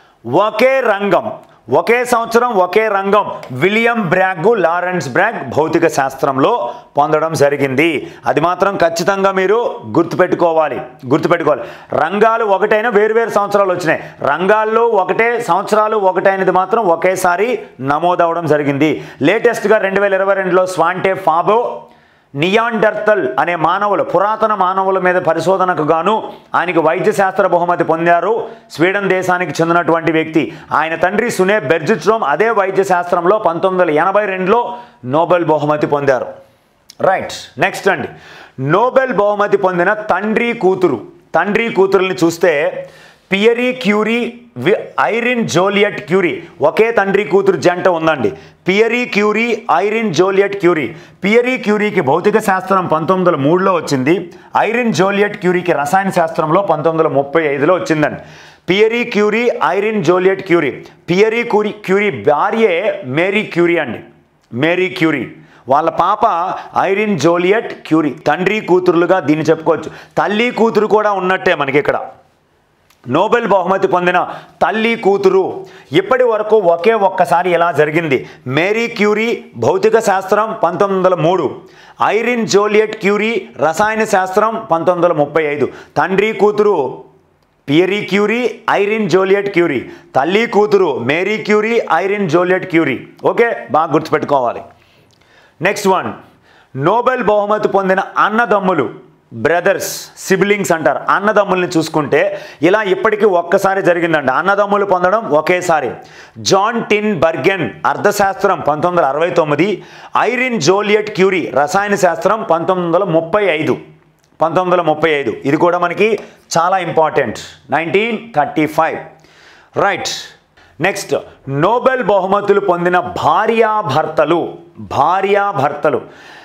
ఒకే రంగం ఒకే సంవత్సరం ఒకే రంగం విలియం బ్రాగ్ లారెన్స్ బ్రాగ్ భౌతిక శాస్త్రంలో పొందడం జరిగింది అది మాత్రం ఖచ్చితంగా మీరు గుర్తుపెట్టుకోవాలి గుర్తుపెట్టుకోవాలి రంగాలు ఒకటైనా వేరువేరు సంవత్సరాలు వచ్చినాయి రంగాల్లో ఒకటే సంవత్సరాలు ఒకటైనది మాత్రం ఒకేసారి నమోదవడం జరిగింది లేటెస్ట్గా రెండు వేల ఇరవై రెండులో స్వాంటే ఫాబో నియాండర్తల్ అనే మానవులు పురాతన మానవుల మీద పరిశోధనకు గాను ఆయనకి వైద్య శాస్త్ర బహుమతి పొందారు స్వీడన్ దేశానికి చెందినటువంటి వ్యక్తి ఆయన తండ్రి సునే బెర్జిట్రోమ్ అదే వైద్య శాస్త్రంలో పంతొమ్మిది వందల ఎనభై రెండులో నోబెల్ బహుమతి పొందారు రైట్ నెక్స్ట్ అండి నోబెల్ బహుమతి పొందిన తండ్రి కూతురు తండ్రి కూతురుని చూస్తే పియరీ క్యూరీ వి ఐరిన్ జోలియట్ క్యూరీ ఒకే తండ్రి కూతురు జంట ఉందండి Pierre Curie Irene Joliot Curie Pierre క్యూరీకి భౌతిక శాస్త్రం పంతొమ్మిది వందల మూడులో వచ్చింది ఐరిన్ జోలియట్ క్యూరీకి రసాయన శాస్త్రంలో పంతొమ్మిది వందల ముప్పై ఐదులో వచ్చిందండి Pierre Curie Irene Joliot Curie Pierre Curie Curie భార్యే మేరీ క్యూరీ అండి మేరీ క్యూరీ వాళ్ళ పాప ఐరిన్ జోలియట్ క్యూరీ తండ్రి కూతురులుగా దీన్ని చెప్పుకోవచ్చు తల్లి కూతురు కూడా ఉన్నట్టే మనకి ఇక్కడ నోబెల్ బహుమతి పొందిన తల్లి కూతురు ఇప్పటి వరకు ఒకే ఒక్కసారి ఇలా జరిగింది మేరీ క్యూరీ భౌతిక శాస్త్రం పంతొమ్మిది వందల మూడు ఐరిన్ జోలియట్ క్యూరీ రసాయన శాస్త్రం పంతొమ్మిది వందల ముప్పై ఐదు తండ్రి కూతురు Pierre Curie Irene Joliot Curie తల్లి కూతురు Marie Curie Irene Joliot Curie okay బాగా గుర్తుపెట్టుకోవాలి నెక్స్ట్ వన్ నోబెల్ బహుమతి పొందిన అన్నదమ్ములు బ్రదర్స్ సిబ్లింగ్స్ అంటారు అన్నదమ్ముల్ని చూసుకుంటే ఇలా ఇప్పటికీ ఒక్కసారి జరిగిందండి అన్నదమ్ములు పొందడం ఒకేసారి జాన్ టిన్ బర్గెన్ అర్థశాస్త్రం పంతొమ్మిది వందల అరవై తొమ్మిది ఐరిన్ జోలియట్ క్యూరీ రసాయన శాస్త్రం పంతొమ్మిది వందల ముప్పై ఐదు పంతొమ్మిది వందల ముప్పై ఐదు ఇది కూడా మనకి చాలా important nineteen thirty five right next Nobel బహుమతులు పొందిన భార్యాభర్తలు భార్యాభర్తలు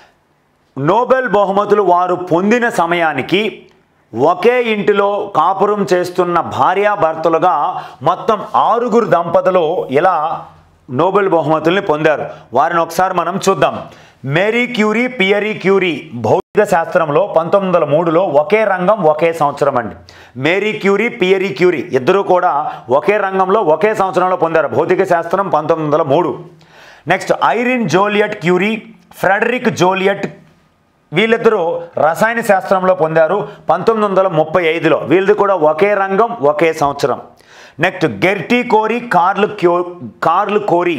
నోబెల్ బహుమతులు వారు పొందిన సమయానికి ఒకే ఇంటిలో కాపురం చేస్తున్న భార్యాభర్తలుగా మొత్తం ఆరుగురు దంపతులు ఇలా నోబెల్ బహుమతుల్ని పొందారు వారిని ఒకసారి మనం చూద్దాం మేరీ క్యూరీ పియరీ క్యూరీ భౌతిక శాస్త్రంలో పంతొమ్మిది వందల మూడులో ఒకే రంగం ఒకే సంవత్సరం అండి మేరీ క్యూరీ పియరీ క్యూరీ ఇద్దరూ కూడా ఒకే రంగంలో ఒకే సంవత్సరంలో పొందారు భౌతిక శాస్త్రం పంతొమ్మిది వందల మూడు next Irene Joliot Curie Frederic Joliot వీళ్ళిద్దరూ రసాయన శాస్త్రంలో పొందారు పంతొమ్మిది వందల ముప్పై ఐదులో వీళ్ళది కూడా ఒకే రంగం ఒకే సంవత్సరం నెక్స్ట్ గెర్టీ కోరీ కార్లు క్యో కార్లు కోరీ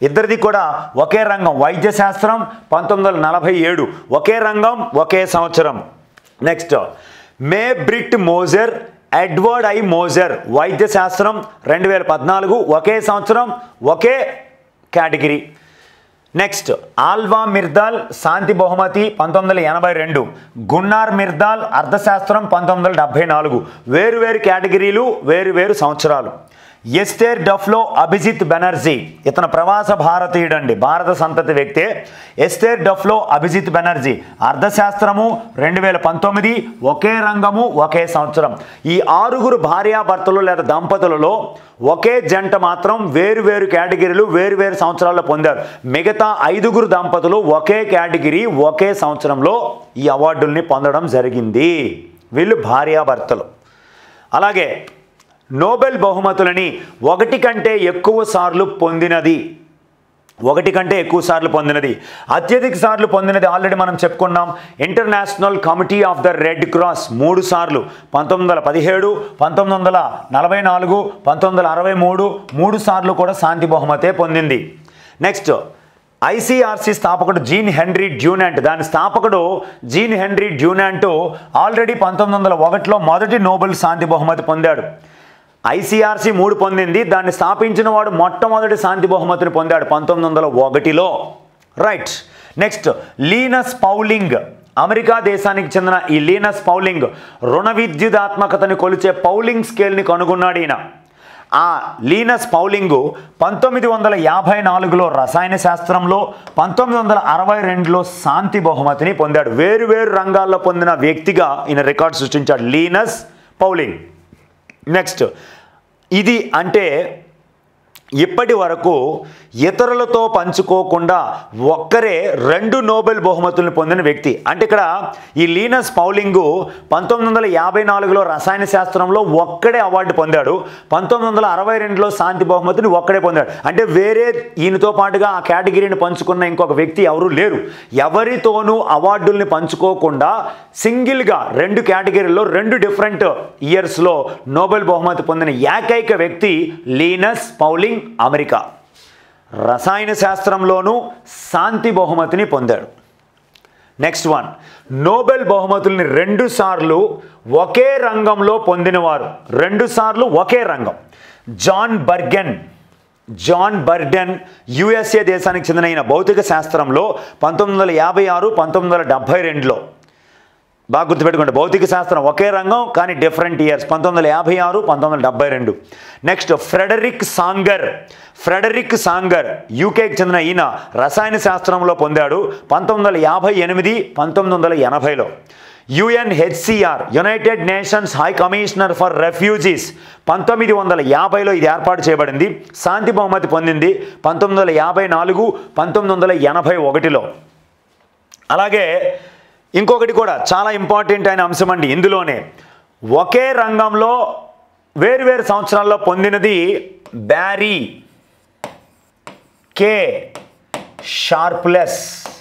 ఇద్దరిది కూడా ఒకే రంగం వైద్య శాస్త్రం పంతొమ్మిది వందల నలభై ఏడు ఒకే రంగం ఒకే సంవత్సరం next May Britt Moser Edvard I Moser వైద్య శాస్త్రం రెండు వేల పద్నాలుగు ఒకే సంవత్సరం ఒకే కేటగిరీ నెక్స్ట్ ఆల్వా మిర్దాల్ శాంతి బహుమతి పంతొమ్మిది వందల ఎనభై రెండు గున్నార్ మిర్దాల్ అర్థశాస్త్రం పంతొమ్మిది వందల డెబ్బై నాలుగు వేరు వేరు కేటగిరీలు వేరు వేరు సంవత్సరాలు ఎస్టేర్ డఫ్లో అభిజిత్ బెనర్జీ ఇతను ప్రవాస భారతీయుడు అండి భారత సంతతి వ్యక్తే ఎస్టేర్ డఫ్లో అభిజిత్ బెనర్జీ అర్థశాస్త్రము రెండు వేల పంతొమ్మిది ఒకే రంగము ఒకే సంవత్సరం ఈ ఆరుగురు భార్యాభర్తలు లేదా దంపతులలో ఒకే జంట మాత్రం వేరు వేరు కేటగిరీలు వేరు వేరు సంవత్సరాల్లో పొందారు మిగతా ఐదుగురు దంపతులు ఒకే కేటగిరీ ఒకే సంవత్సరంలో ఈ అవార్డుల్ని పొందడం జరిగింది వీళ్ళు భార్యాభర్తలు అలాగే నోబెల్ బహుమతులని ఒకటి కంటే ఎక్కువ సార్లు పొందినది ఒకటి కంటే ఎక్కువ సార్లు పొందినది అత్యధిక సార్లు పొందినది ఆల్రెడీ మనం చెప్పుకున్నాం International Committee of the Red Cross మూడు సార్లు పంతొమ్మిది వందల పదిహేడు పంతొమ్మిది వందల నలభై నాలుగు పంతొమ్మిది వందల అరవై మూడు మూడు సార్లు కూడా శాంతి బహుమతే పొందింది నెక్స్ట్ ఐసీఆర్సీ స్థాపకుడు జీన్ హెన్రీ డ్యూనాంట్ దాని స్థాపకుడు జీన్ హెన్రీ డ్యూనాంట్ ఆల్రెడీ పంతొమ్మిది వందల ఒకటిలో మొదటి నోబెల్ శాంతి బహుమతి పొందాడు ఐసీఆర్సీ మూడు పొందింది దాన్ని స్థాపించిన వాడు మొట్టమొదటి శాంతి బహుమతిని పొందాడు పంతొమ్మిది వందల ఒకటిలో right next Linus Pauling America దేశానికి చెందిన ఈ లీనస్ పౌలింగ్ రుణ విద్యుదాత్మకతని కొలిచే పౌలింగ్ స్కేల్ని కనుగొన్నాడు ఈయన ఆ లీనస్ పౌలింగు పంతొమ్మిది వందల యాభై నాలుగులో రసాయన శాస్త్రంలో పంతొమ్మిది వందల అరవై రెండులో శాంతి బహుమతిని పొందాడు వేరు వేరు రంగాల్లో పొందిన వ్యక్తిగా ఈయన రికార్డు సృష్టించాడు లీనస్ పౌలింగ్ నెక్స్ట్ ఇది అంటే ఇప్పటి వరకు ఇతరులతో పంచుకోకుండా ఒక్కరే రెండు నోబెల్ బహుమతులను పొందిన వ్యక్తి అంటే ఇక్కడ ఈ లీనస్ పౌలింగు పంతొమ్మిది వందల యాభై నాలుగులో రసాయన శాస్త్రంలో ఒక్కడే అవార్డు పొందాడు పంతొమ్మిది వందల అరవై రెండులో శాంతి బహుమతిని ఒక్కడే పొందాడు అంటే వేరే ఈయనతో పాటుగా ఆ కేటగిరీని పంచుకున్న ఇంకొక వ్యక్తి ఎవరు లేరు ఎవరితోనూ అవార్డుల్ని పంచుకోకుండా సింగిల్గా రెండు కేటగిరీల్లో రెండు డిఫరెంట్ ఇయర్స్లో నోబెల్ బహుమతి పొందిన ఏకైక వ్యక్తి లీనస్ పౌలింగ్ అమెరికా రసాయన శాస్త్రంలోనూ శాంతి బహుమతిని పొందాడు నెక్స్ట్ వన్ నోబెల్ బహుమతుల్ని రెండు సార్లు ఒకే రంగంలో పొందినవారు రెండు సార్లు ఒకే రంగం John Bergen John Bardeen USA దేశానికి చెందిన ఈయన భౌతిక శాస్త్రంలో పంతొమ్మిది వందల యాభై ఆరు పంతొమ్మిది వందల డెబ్భై రెండులో బాగా గుర్తుపెట్టుకోండి భౌతిక శాస్త్రం ఒకే రంగం కానీ డిఫరెంట్ ఇయర్స్ పంతొమ్మిది వందల యాభై ఆరు పంతొమ్మిది వందల డెబ్బై రెండు next Frederick Sanger Frederick Sanger యూకేకి చెందిన ఈయన రసాయన శాస్త్రంలో పొందాడు పంతొమ్మిది వందల యాభై ఎనిమిది పంతొమ్మిది వందల ఎనభైలో UNHCR United Nations High Commissioner for Refugees పంతొమ్మిది వందల యాభైలో ఇది ఏర్పాటు చేయబడింది శాంతి బహుమతి పొందింది పంతొమ్మిది వందల యాభై నాలుగు పంతొమ్మిది వందల ఎనభై ఒకటిలో అలాగే ఇంకొకటి కూడా చాలా ఇంపార్టెంట్ అయిన అంశం అండి ఇందులోనే ఒకే రంగంలో వేరువేరు సంవత్సరాల్లో పొందినది Barry K Sharpless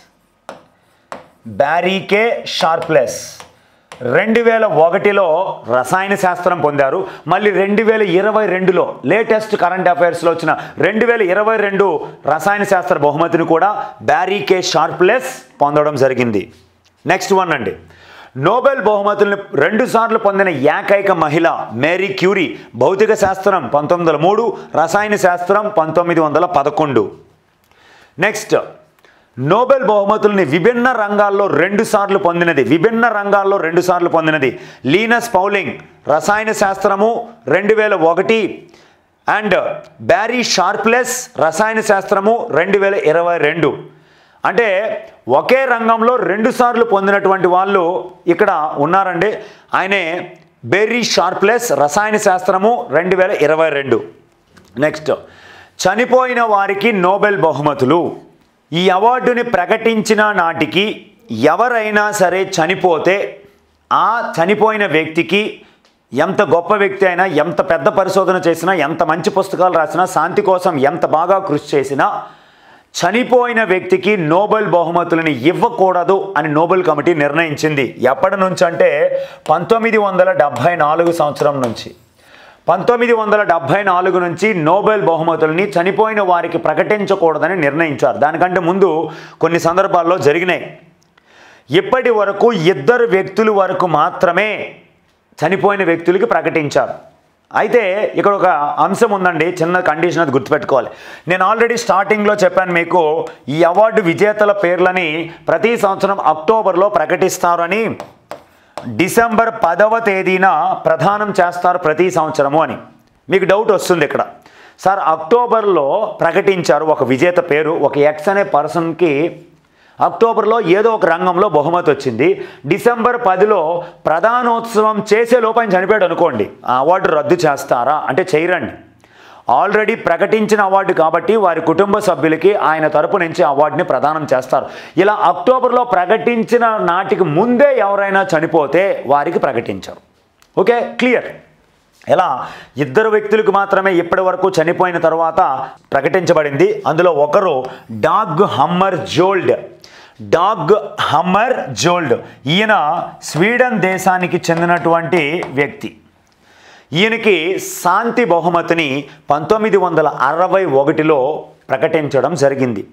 Barry K Sharpless రెండు వేల ఒకటిలో రసాయన శాస్త్రం పొందారు మళ్ళీ రెండు వేల ఇరవై రెండులో లేటెస్ట్ కరెంట్ అఫైర్స్లో వచ్చిన రెండు వేల ఇరవై రెండు రసాయన శాస్త్ర బహుమతిని కూడా బ్యారీ కే షార్ప్లెస్ పొందడం జరిగింది నెక్స్ట్ వన్ అండి నోబెల్ బహుమతులను రెండు సార్లు పొందిన ఏకైక మహిళ మేరీ క్యూరీ భౌతిక శాస్త్రం పంతొమ్మిది వందల మూడు రసాయన శాస్త్రం పంతొమ్మిది వందల పదకొండు నెక్స్ట్ నోబెల్ బహుమతుల్ని విభిన్న రంగాల్లో రెండు సార్లు పొందినది విభిన్న రంగాల్లో రెండు సార్లు పొందినది లీనస్ పౌలింగ్ రసాయన శాస్త్రము రెండు వేల ఒకటి అండ్ బ్యారీ షార్ప్లెస్ రసాయన శాస్త్రము రెండు వేల ఇరవై రెండు అంటే ఒకే రంగంలో రెండు సార్లు పొందినటువంటి వాళ్ళు ఇక్కడ ఉన్నారండి ఆయనే బెర్రీ షార్ప్లెస్ రసాయన శాస్త్రము రెండు వేల ఇరవై రెండు నెక్స్ట్ చనిపోయిన వారికి నోబెల్ బహుమతులు ఈ అవార్డుని ప్రకటించిన నాటికి ఎవరైనా సరే చనిపోతే ఆ చనిపోయిన వ్యక్తికి ఎంత గొప్ప వ్యక్తి అయినా ఎంత పెద్ద పరిశోధన చేసినా ఎంత మంచి పుస్తకాలు రాసినా శాంతి కోసం ఎంత బాగా కృషి చేసినా చనిపోయిన వ్యక్తికి నోబెల్ బహుమతులను ఇవ్వకూడదు అని నోబెల్ కమిటీ నిర్ణయించింది ఎప్పటి నుంచి అంటే పంతొమ్మిది వందల డెబ్భై నాలుగు సంవత్సరం నుంచి పంతొమ్మిది వందల డెబ్భై నాలుగు నుంచి నోబెల్ బహుమతుల్ని చనిపోయిన వారికి ప్రకటించకూడదని నిర్ణయించారు దానికంటే ముందు కొన్ని సందర్భాల్లో జరిగినాయి ఇప్పటి వరకు ఇద్దరు వ్యక్తుల వరకు మాత్రమే చనిపోయిన వ్యక్తులకి ప్రకటించారు అయితే ఇక్కడ ఒక అంశం ఉందండి చిన్న కండిషన్ అది గుర్తుపెట్టుకోవాలి నేను ఆల్రెడీ స్టార్టింగ్లో చెప్పాను మీకు ఈ అవార్డు విజేతల పేర్లని ప్రతి సంవత్సరం అక్టోబర్లో ప్రకటిస్తారని డిసెంబర్ పదవ తేదీన ప్రదానం చేస్తారు ప్రతి సంవత్సరము అని మీకు డౌట్ వస్తుంది ఇక్కడ సార్ అక్టోబర్లో ప్రకటించారు ఒక విజేత పేరు ఒక ఎక్స్ అనే పర్సన్కి అక్టోబర్లో ఏదో ఒక రంగంలో బహుమతి వచ్చింది డిసెంబర్ పదిలో ప్రధానోత్సవం చేసే లోపల ఆయన చనిపోయాడు అనుకోండి ఆ అవార్డు రద్దు చేస్తారా అంటే చేయరండి ఆల్రెడీ ప్రకటించిన అవార్డు కాబట్టి వారి కుటుంబ సభ్యులకి ఆయన తరపు నుంచి అవార్డుని ప్రదానం చేస్తారు ఇలా అక్టోబర్లో ప్రకటించిన నాటికి ముందే ఎవరైనా చనిపోతే వారికి ప్రకటించరు ఓకే క్లియర్ ఎలా ఇద్దరు వ్యక్తులకు మాత్రమే ఇప్పటి వరకు చనిపోయిన తర్వాత ప్రకటించబడింది అందులో ఒకరు Dag Hammarskjold Dag Hammarskjold ఈయన స్వీడన్ దేశానికి చెందినటువంటి వ్యక్తి ఈయనకి శాంతి బహుమతిని పంతొమ్మిది వందల అరవై ఒకటిలో ప్రకటించడం జరిగింది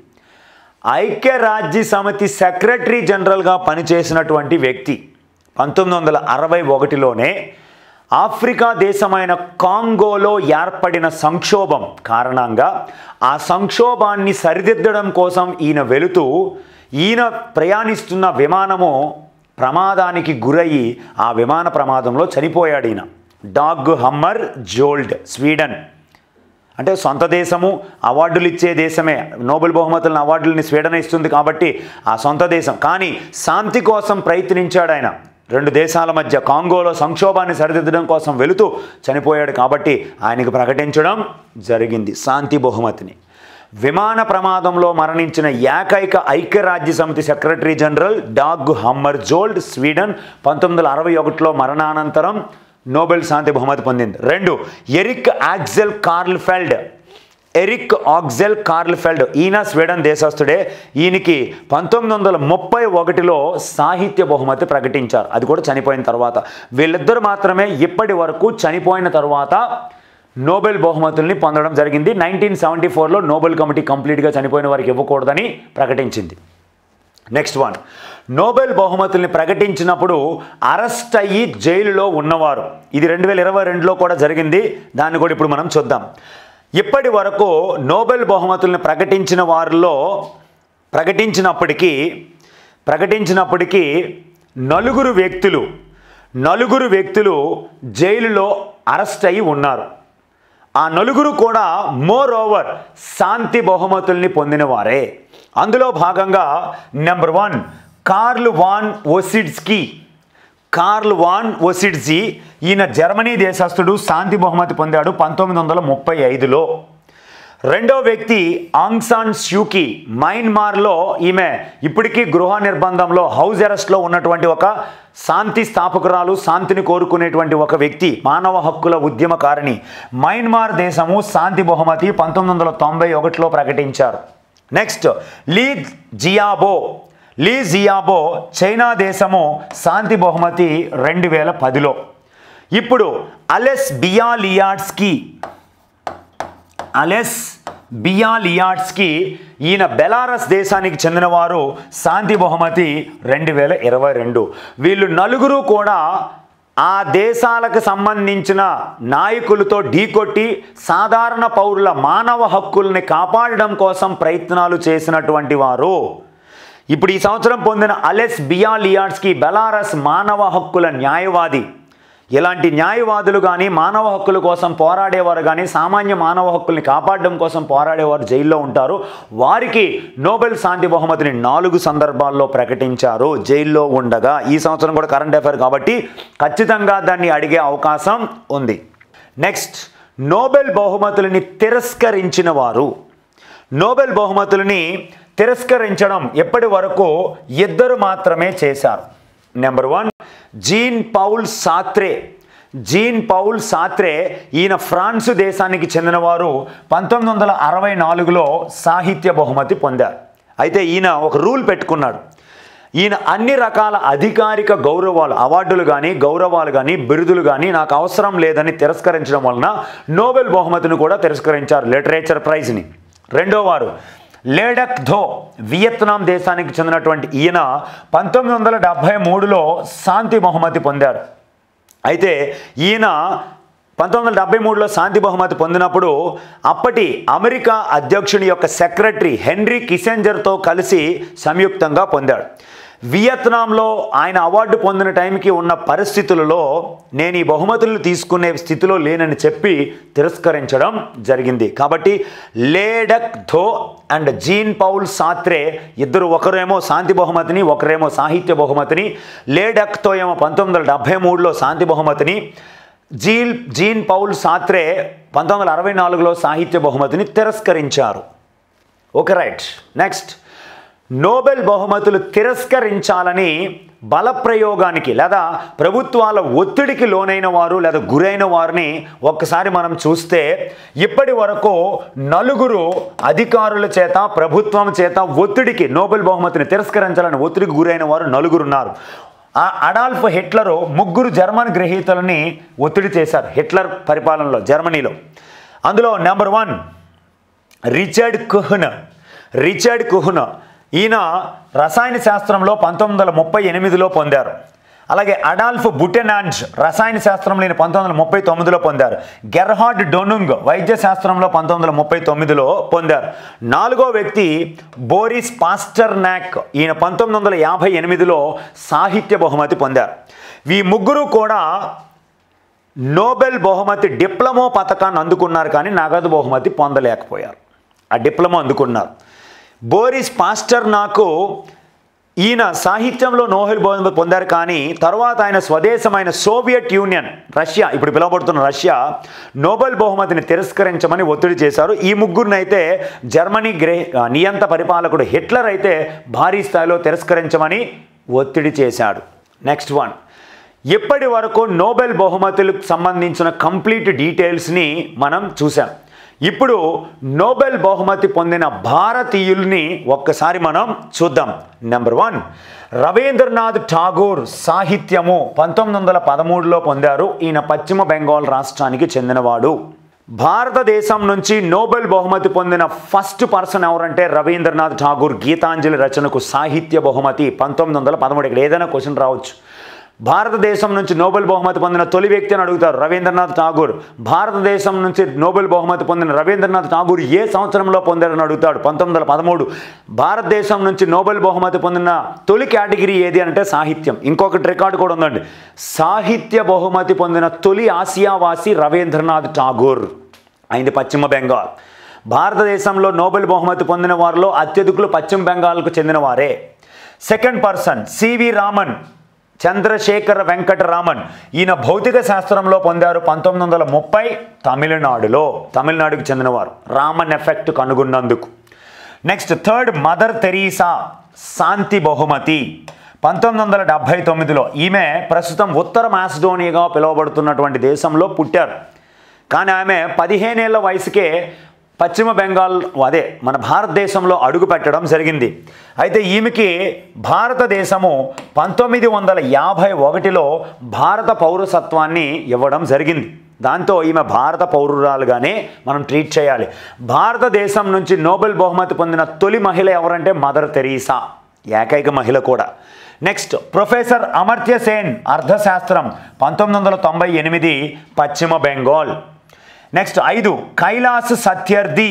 ఐక్యరాజ్య సమితి సెక్రటరీ జనరల్గా పనిచేసినటువంటి వ్యక్తి పంతొమ్మిది వందల అరవై ఒకటిలోనే ఆఫ్రికా దేశమైన కాంగోలో ఏర్పడిన సంక్షోభం కారణంగా ఆ సంక్షోభాన్ని సరిదిద్దడం కోసం ఈయన వెళుతూ ఈయన ప్రయాణిస్తున్న విమానము ప్రమాదానికి గురయ్యి ఆ విమాన ప్రమాదంలో చనిపోయాడు ఈయన డాగ్ హమ్మర్ జోల్డ్ స్వీడన్ అంటే సొంత దేశము అవార్డులు ఇచ్చే దేశమే నోబెల్ బహుమతులను అవార్డులని స్వీడన్ ఇస్తుంది కాబట్టి ఆ సొంత దేశం కానీ శాంతి కోసం ప్రయత్నించాడు ఆయన రెండు దేశాల మధ్య కాంగోలో సంక్షోభాన్ని సరిదిద్దడం కోసం వెళుతూ చనిపోయాడు కాబట్టి ఆయనకు ప్రకటించడం జరిగింది శాంతి బహుమతిని విమాన ప్రమాదంలో మరణించిన ఏకైక ఐక్యరాజ్య సమితి secretary general Dag Hammarskjold Sweden పంతొమ్మిది వందల అరవై ఒకటిలో మరణానంతరం నోబెల్ శాంతి బహుమతి పొందింది రెండు Erik Axel Karlfeldt Erik Axel Karlfeldt ఈయన స్వీడన్ దేశస్థుడే ఈయనకి పంతొమ్మిది వందల ముప్పై ఒకటిలో సాహిత్య బహుమతి ప్రకటించారు అది కూడా చనిపోయిన తర్వాత వీళ్ళిద్దరు మాత్రమే ఇప్పటి వరకు చనిపోయిన తర్వాత నోబెల్ బహుమతుల్ని పొందడం జరిగింది నైన్టీన్ సెవెంటీ ఫోర్లో నోబెల్ కమిటీ కంప్లీట్గా చనిపోయిన వారికి ఇవ్వకూడదని ప్రకటించింది నెక్స్ట్ వన్ నోబెల్ బహుమతుల్ని ప్రకటించినప్పుడు అరెస్ట్ అయ్యి జైలులో ఉన్నవారు ఇది రెండు వేల ఇరవై రెండులో కూడా జరిగింది దాన్ని కూడా ఇప్పుడు మనం చూద్దాం ఇప్పటి వరకు నోబెల్ బహుమతుల్ని ప్రకటించిన వారిలో ప్రకటించినప్పటికీ ప్రకటించినప్పటికీ నలుగురు వ్యక్తులు నలుగురు వ్యక్తులు జైలులో అరెస్ట్ అయి ఉన్నారు ఆ నలుగురు కూడా మోర్ ఓవర్ శాంతి బహుమతుల్ని పొందినవారే అందులో భాగంగా number one Carl von Ossietzky Carl von Ossietzky ఈయన జర్మనీ దేశస్థుడు శాంతి బహుమతి పొందాడు పంతొమ్మిది వందల ముప్పై ఐదులో రెండో వ్యక్తి ఆంగ్సాన్ స్యూకి మయన్మార్లో ఈమె ఇప్పటికీ గృహ నిర్బంధంలో హౌస్ అరెస్ట్లో ఉన్నటువంటి ఒక శాంతి స్థాపకురాలు శాంతిని కోరుకునేటువంటి ఒక వ్యక్తి మానవ హక్కుల ఉద్యమకారిణి మయన్మార్ దేశము శాంతి బహుమతి పంతొమ్మిది వందల తొంభై ఒకటిలో ప్రకటించారు నెక్స్ట్ లీ జియాబో లీ జియాబో చైనా దేశము శాంతి బహుమతి రెండు వేల పదిలో ఇప్పుడు అలెస్ బియాలియాడ్స్కి అలెస్ బియాలియాడ్స్కి ఈయన బెలారస్ దేశానికి చెందినవారు శాంతి బహుమతి రెండు వేల ఇరవై రెండు వీళ్ళు నలుగురు కూడా ఆ దేశాలకు సంబంధించిన నాయకులతో ఢీకొట్టి సాధారణ పౌరుల మానవ హక్కుల్ని కాపాడడం కోసం ప్రయత్నాలు చేసినటువంటి వారు ఇప్పుడు ఈ సంవత్సరం పొందిన అలెస్ బియాలియాడ్స్కి బెలారస్ మానవ హక్కుల న్యాయవాది ఇలాంటి న్యాయవాదులు కానీ మానవ హక్కుల కోసం పోరాడేవారు కానీ సామాన్య మానవ హక్కుల్ని కాపాడడం కోసం పోరాడేవారు జైల్లో ఉంటారు వారికి నోబెల్ శాంతి బహుమతిని నాలుగు సందర్భాల్లో ప్రకటించారు జైల్లో ఉండగా ఈ సంవత్సరం కూడా కరెంట్ అఫైర్ కాబట్టి ఖచ్చితంగా దాన్ని అడిగే అవకాశం ఉంది నెక్స్ట్ నోబెల్ బహుమతులని తిరస్కరించిన వారు నోబెల్ బహుమతులని తిరస్కరించడం ఎప్పటి వరకు ఇద్దరు మాత్రమే చేశారు number one Jean Paul Sartre Jean Paul Sartre ఈయన ఫ్రాన్స్ దేశానికి చెందినవారు పంతొమ్మిది వందల అరవై నాలుగులో సాహిత్య బహుమతి పొందారు అయితే ఈయన ఒక రూల్ పెట్టుకున్నాడు ఈయన అన్ని రకాల అధికారిక గౌరవాలు అవార్డులు కానీ గౌరవాలు కానీ బిరుదులు కానీ నాకు అవసరం లేదని తిరస్కరించడం వలన నోబెల్ బహుమతిని కూడా తిరస్కరించారు లిటరేచర్ ప్రైజ్ని రెండో వారు లేడక్ ధో వియత్నాం దేశానికి చెందినటువంటి ఈయన పంతొమ్మిది వందల డెబ్భై మూడులో శాంతి బహుమతి పొందారు అయితే ఈయన పంతొమ్మిది వందల డెబ్బై మూడులో శాంతి బహుమతి పొందినప్పుడు అప్పటి అమెరికా అధ్యక్షుని యొక్క సెక్రటరీ హెన్రీ కిసెంజర్తో కలిసి సంయుక్తంగా పొందాడు వియత్నాంలో ఆయన అవార్డు పొందిన టైంకి ఉన్న పరిస్థితులలో నేను ఈ బహుమతులు తీసుకునే స్థితిలో లేనని చెప్పి తిరస్కరించడం జరిగింది కాబట్టి Le Duc Tho and Jean Paul Sartre ఇద్దరు ఒకరేమో శాంతి బహుమతిని ఒకరేమో సాహిత్య బహుమతిని లేడక్తో ఏమో పంతొమ్మిది వందల డెబ్భై మూడులో శాంతి బహుమతిని జీల్ జీన్ పౌల్ సాత్రే పంతొమ్మిది వందల అరవై నాలుగులో సాహిత్య బహుమతిని తిరస్కరించారు ఓకే రైట్ నెక్స్ట్ నోబెల్ బహుమతులు తిరస్కరించాలని బలప్రయోగానికి లేదా ప్రభుత్వాల ఒత్తిడికి లోనైన వారు లేదా గురైన వారిని ఒక్కసారి మనం చూస్తే ఇప్పటి వరకు నలుగురు అధికారుల చేత ప్రభుత్వం చేత ఒత్తిడికి నోబెల్ బహుమతిని తిరస్కరించాలని ఒత్తిడికి గురైన వారు నలుగురు ఉన్నారు ఆ అడాల్ఫ్ హిట్లరు ముగ్గురు జర్మన్ గ్రహీతలని ఒత్తిడి చేశారు హిట్లర్ పరిపాలనలో జర్మనీలో అందులో number one Richard Kuhn Richard Kuhn ఈయన రసాయన శాస్త్రంలో పంతొమ్మిది వందల ముప్పై ఎనిమిదిలో పొందారు అలాగే అడాల్ఫ్ బుటెనాంజ్ రసాయన శాస్త్రంలో ఈయన పంతొమ్మిది వందల ముప్పై తొమ్మిదిలో పొందారు గెర్హార్డ్ డొనుంగ్ వైద్య శాస్త్రంలో పంతొమ్మిది వందల ముప్పై తొమ్మిదిలో పొందారు నాలుగో వ్యక్తి బోరిస్ పాస్టర్ నాక్ ఈయన పంతొమ్మిది వందల యాభై ఎనిమిదిలో సాహిత్య బహుమతి పొందారు ఈ ముగ్గురు కూడా నోబెల్ బహుమతి డిప్లొమో పథకాన్ని అందుకున్నారు కానీ నగదు బహుమతి పొందలేకపోయారు ఆ డిప్లొమా అందుకున్నారు బోరిస్ పాస్టర్ నాకు ఈయన సాహిత్యంలో నోబెల్ బహుమతి పొందారు కానీ తర్వాత ఆయన స్వదేశమైన సోవియట్ యూనియన్ రష్యా ఇప్పుడు పిలువబడుతున్న రష్యా నోబెల్ బహుమతిని తిరస్కరించమని ఒత్తిడి చేశారు ఈ ముగ్గురినైతే జర్మనీ గ్రే నియంత పరిపాలకుడు హిట్లర్ అయితే భారీ స్థాయిలో తిరస్కరించమని ఒత్తిడి చేశాడు నెక్స్ట్ వన్ ఇప్పటి వరకు నోబెల్ బహుమతులకు సంబంధించిన కంప్లీట్ డీటెయిల్స్ని మనం చూసాం ఇప్పుడు నోబెల్ బహుమతి పొందిన భారతీయుల్ని ఒక్కసారి మనం చూద్దాం నెంబర్ వన్ రవీంద్రనాథ్ ఠాగూర్ సాహిత్యము పంతొమ్మిది వందల పదమూడులో పొందారు ఈయన పశ్చిమ బెంగాల్ రాష్ట్రానికి చెందినవాడు భారతదేశం నుంచి నోబెల్ బహుమతి పొందిన ఫస్ట్ పర్సన్ ఎవరంటే రవీంద్రనాథ్ ఠాగూర్ గీతాంజలి రచనకు సాహిత్య బహుమతి పంతొమ్మిది వందల పదమూడు ఇక్కడ ఏదైనా క్వశ్చన్ రావచ్చు భారతదేశం నుంచి నోబెల్ బహుమతి పొందిన తొలి వ్యక్తి అని అడుగుతారు రవీంద్రనాథ్ ఠాగూర్ భారతదేశం నుంచి నోబెల్ బహుమతి పొందిన రవీంద్రనాథ్ ఠాగూర్ ఏ సంవత్సరంలో పొందారని అడుగుతాడు పంతొమ్మిది వందల పదమూడు భారతదేశం నుంచి నోబెల్ బహుమతి పొందిన తొలి కేటగిరీ ఏది అంటే సాహిత్యం ఇంకొకటి రికార్డు కూడా ఉందండి సాహిత్య బహుమతి పొందిన తొలి ఆసియావాసి రవీంద్రనాథ్ ఠాగూర్ అయింది పశ్చిమ బెంగాల్ భారతదేశంలో నోబెల్ బహుమతి పొందిన వారిలో అత్యధికులు పశ్చిమ బెంగాల్కు చెందిన వారే second person CV Raman Chandrasekhara Venkataraman ఈయన భౌతిక శాస్త్రంలో పొందారు పంతొమ్మిది వందల ముప్పై తమిళనాడులో తమిళనాడుకు చెందినవారు రామన్ ఎఫెక్ట్ కనుగొన్నందుకు నెక్స్ట్ థర్డ్ మదర్ తెరీసా శాంతి బహుమతి పంతొమ్మిది వందల డెబ్భై తొమ్మిదిలో ఈమె ప్రస్తుతం ఉత్తర మాసిడోనియాగా పిలువబడుతున్నటువంటి దేశంలో పుట్టారు కానీ ఆమె పదిహేనేళ్ల వయసుకే పశ్చిమ బెంగాల్ అదే మన భారతదేశంలో అడుగు పెట్టడం జరిగింది అయితే ఈమెకి భారతదేశము పంతొమ్మిది వందల యాభై ఒకటిలో భారత పౌరసత్వాన్ని ఇవ్వడం జరిగింది దాంతో ఈమె భారత పౌరురాలుగానే మనం ట్రీట్ చేయాలి భారతదేశం నుంచి నోబెల్ బహుమతి పొందిన తొలి మహిళ ఎవరంటే మదర్ తెరీసా ఏకైక మహిళ కూడా నెక్స్ట్ ప్రొఫెసర్ అమర్త్య సేన్ అర్థశాస్త్రం పంతొమ్మిది వందల తొంభై ఎనిమిది పశ్చిమ బెంగాల్ నెక్స్ట్ ఐదు కైలాస్ సత్యర్థి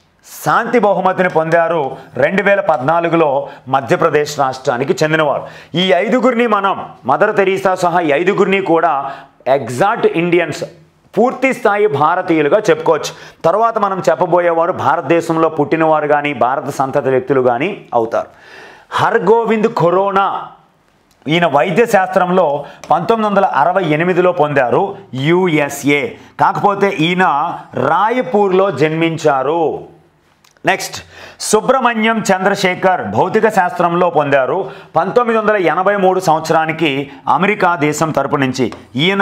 శాంతి బహుమతిని పొందారు రెండు వేల పద్నాలుగులో మధ్యప్రదేశ్ రాష్ట్రానికి చెందినవారు ఈ ఐదుగురిని మనం మదర్ తెరీసా సహా ఈ ఐదుగురిని కూడా ఎగ్జాక్ట్ ఇండియన్స్ పూర్తి స్థాయి భారతీయులుగా చెప్పుకోవచ్చు తర్వాత మనం చెప్పబోయేవారు భారతదేశంలో పుట్టినవారు కానీ భారత సంతతి వ్యక్తులు కానీ అవుతారు హర్గోవింద్ ఖొరోనా ఈయన వైద్య శాస్త్రంలో పంతొమ్మిది వందల అరవై ఎనిమిదిలో పొందారు యుఎస్ఏ కాకపోతే ఈయన రాయపూర్లో జన్మించారు నెక్స్ట్ సుబ్రహ్మణ్యం చంద్రశేఖర్ భౌతిక శాస్త్రంలో పొందారు పంతొమ్మిది వందల ఎనభై మూడు సంవత్సరానికి అమెరికా దేశం తరపు నుంచి ఈయన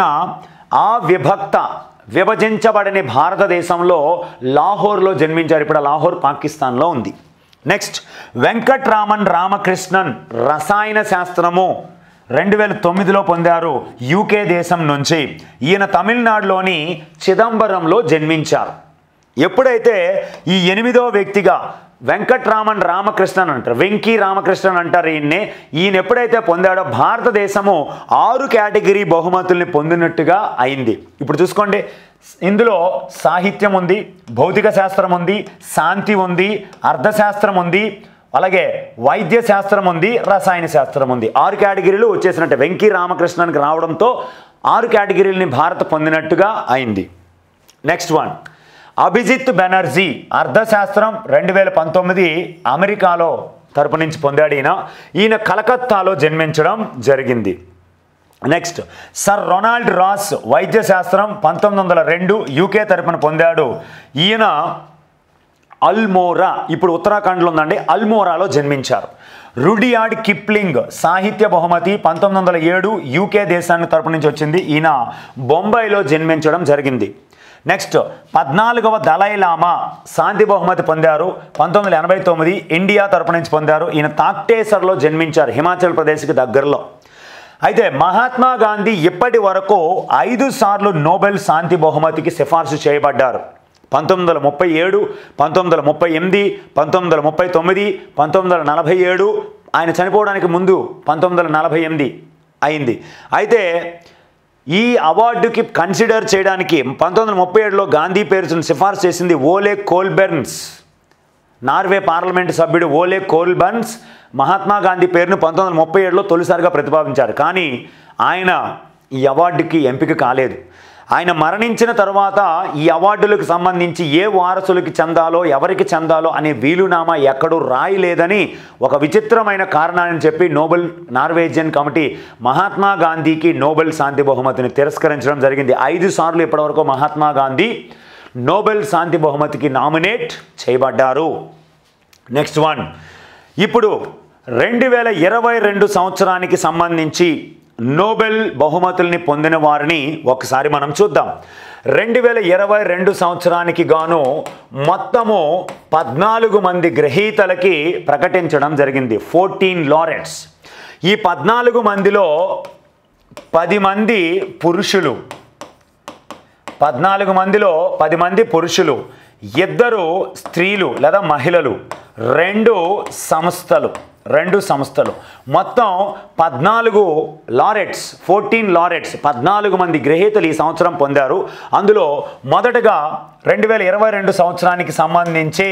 ఆ విభక్త విభజించబడని భారతదేశంలో లాహోర్లో జన్మించారు ఇప్పుడు ఆ లాహోర్ పాకిస్తాన్లో ఉంది నెక్స్ట్ వెంకట్రామన్ రామకృష్ణన్ రసాయన శాస్త్రము రెండు వేల తొమ్మిదిలో పొందారు యూకే దేశం నుంచి ఈయన తమిళనాడులోని చిదంబరంలో జన్మించారు ఎప్పుడైతే ఈ ఎనిమిదో వ్యక్తిగా వెంకట్రామన్ రామకృష్ణన్ అంటారు వెంకీ రామకృష్ణన్ అంటారు ఈయన్ని ఈయన ఎప్పుడైతే పొందాడో భారతదేశము ఆరు కేటగిరీ బహుమతుల్ని పొందినట్టుగా అయింది ఇప్పుడు చూసుకోండి ఇందులో సాహిత్యం ఉంది భౌతిక శాస్త్రం ఉంది శాంతి ఉంది అర్థశాస్త్రం ఉంది అలాగే వైద్య శాస్త్రం ఉంది రసాయన శాస్త్రం ఉంది ఆరు కేటగిరీలు వచ్చేసినట్టు వెంకీ రామకృష్ణన్కి రావడంతో ఆరు కేటగిరీలని భారత్ పొందినట్టుగా అయింది నెక్స్ట్ వన్ అభిజిత్ బెనర్జీ అర్థశాస్త్రం రెండు వేల పంతొమ్మిది అమెరికాలో తరపు నుంచి పొందాడు ఈయన ఈయన కలకత్తాలో జన్మించడం జరిగింది నెక్స్ట్ సర్ రొనాల్డ్ రాస్ వైద్య శాస్త్రం పంతొమ్మిది వందల రెండు యూకే తరపున పొందాడు ఈయన అల్మోరా ఇప్పుడు ఉత్తరాఖండ్లో ఉందండి అల్మోరాలో జన్మించారు రుడియార్డ్ కిప్లింగ్ సాహిత్య బహుమతి పంతొమ్మిది వందల ఏడు యూకే దేశానికి తరపు నుంచి వచ్చింది ఈయన బొంబాయిలో జన్మించడం జరిగింది నెక్స్ట్ పద్నాలుగవ దలైలామా శాంతి బహుమతి పొందారు పంతొమ్మిది వందల ఎనభై తొమ్మిది ఇండియా తరపు నుంచి పొందారు ఈయన తాక్టేసర్లో జన్మించారు హిమాచల్ ప్రదేశ్కి దగ్గరలో అయితే మహాత్మా గాంధీ ఇప్పటి వరకు ఐదు సార్లు నోబెల్ శాంతి బహుమతికి సిఫార్సు చేయబడ్డారు పంతొమ్మిది వందల ముప్పై ఏడు పంతొమ్మిది వందల ముప్పై ఎనిమిది పంతొమ్మిది వందల ముప్పై తొమ్మిది పంతొమ్మిది వందల నలభై ఏడు ఆయన చనిపోవడానికి ముందు పంతొమ్మిది వందల నలభై ఎనిమిది అయింది అయితే ఈ అవార్డుకి కన్సిడర్ చేయడానికి పంతొమ్మిది వందల ముప్పై ఏడులో గాంధీ పేరును సిఫార్సు చేసింది ఓలే కోల్బెర్న్స్ నార్వే పార్లమెంట్ సభ్యుడు ఓలే కోల్బన్స్ మహాత్మా గాంధీ పేరును పంతొమ్మిది వందల ముప్పై ఏడులో తొలిసారిగా ప్రతిపాదించారు కానీ ఆయన ఈ అవార్డుకి ఎంపిక కాలేదు ఆయన మరణించిన తర్వాత ఈ అవార్డులకు సంబంధించి ఏ వారసులకి చెందాలో ఎవరికి చెందాలో అనే వీలునామా ఎక్కడూ రాయలేదని ఒక విచిత్రమైన కారణాన్ని చెప్పి నోబెల్ నార్వేజియన్ కమిటీ మహాత్మా గాంధీకి నోబెల్ శాంతి బహుమతిని తిరస్కరించడం జరిగింది ఐదు సార్లు ఇప్పటివరకు మహాత్మా గాంధీ నోబెల్ శాంతి బహుమతికి నామినేట్ చేయబడ్డారు నెక్స్ట్ వన్ ఇప్పుడు రెండు వేల ఇరవై రెండు సంవత్సరానికి సంబంధించి నోబెల్ బహుమతుల్ని పొందిన వారిని ఒకసారి మనం చూద్దాం రెండు వేల ఇరవై రెండు సంవత్సరానికి గాను మొత్తము పద్నాలుగు మంది గ్రహీతలకి ప్రకటించడం జరిగింది ఫోర్టీన్ లారెట్స్ ఈ పద్నాలుగు మందిలో పది మంది పురుషులు పద్నాలుగు మందిలో పది మంది పురుషులు ఇద్దరు స్త్రీలు లేదా మహిళలు రెండు సంస్థలు రెండు సంస్థలు మొత్తం పద్నాలుగు లారెట్స్ ఫోర్టీన్ లారెట్స్ పద్నాలుగు మంది గ్రహీతలు ఈ సంవత్సరం పొందారు అందులో మొదటగా రెండు వేల ఇరవై రెండు సంవత్సరానికి సంబంధించి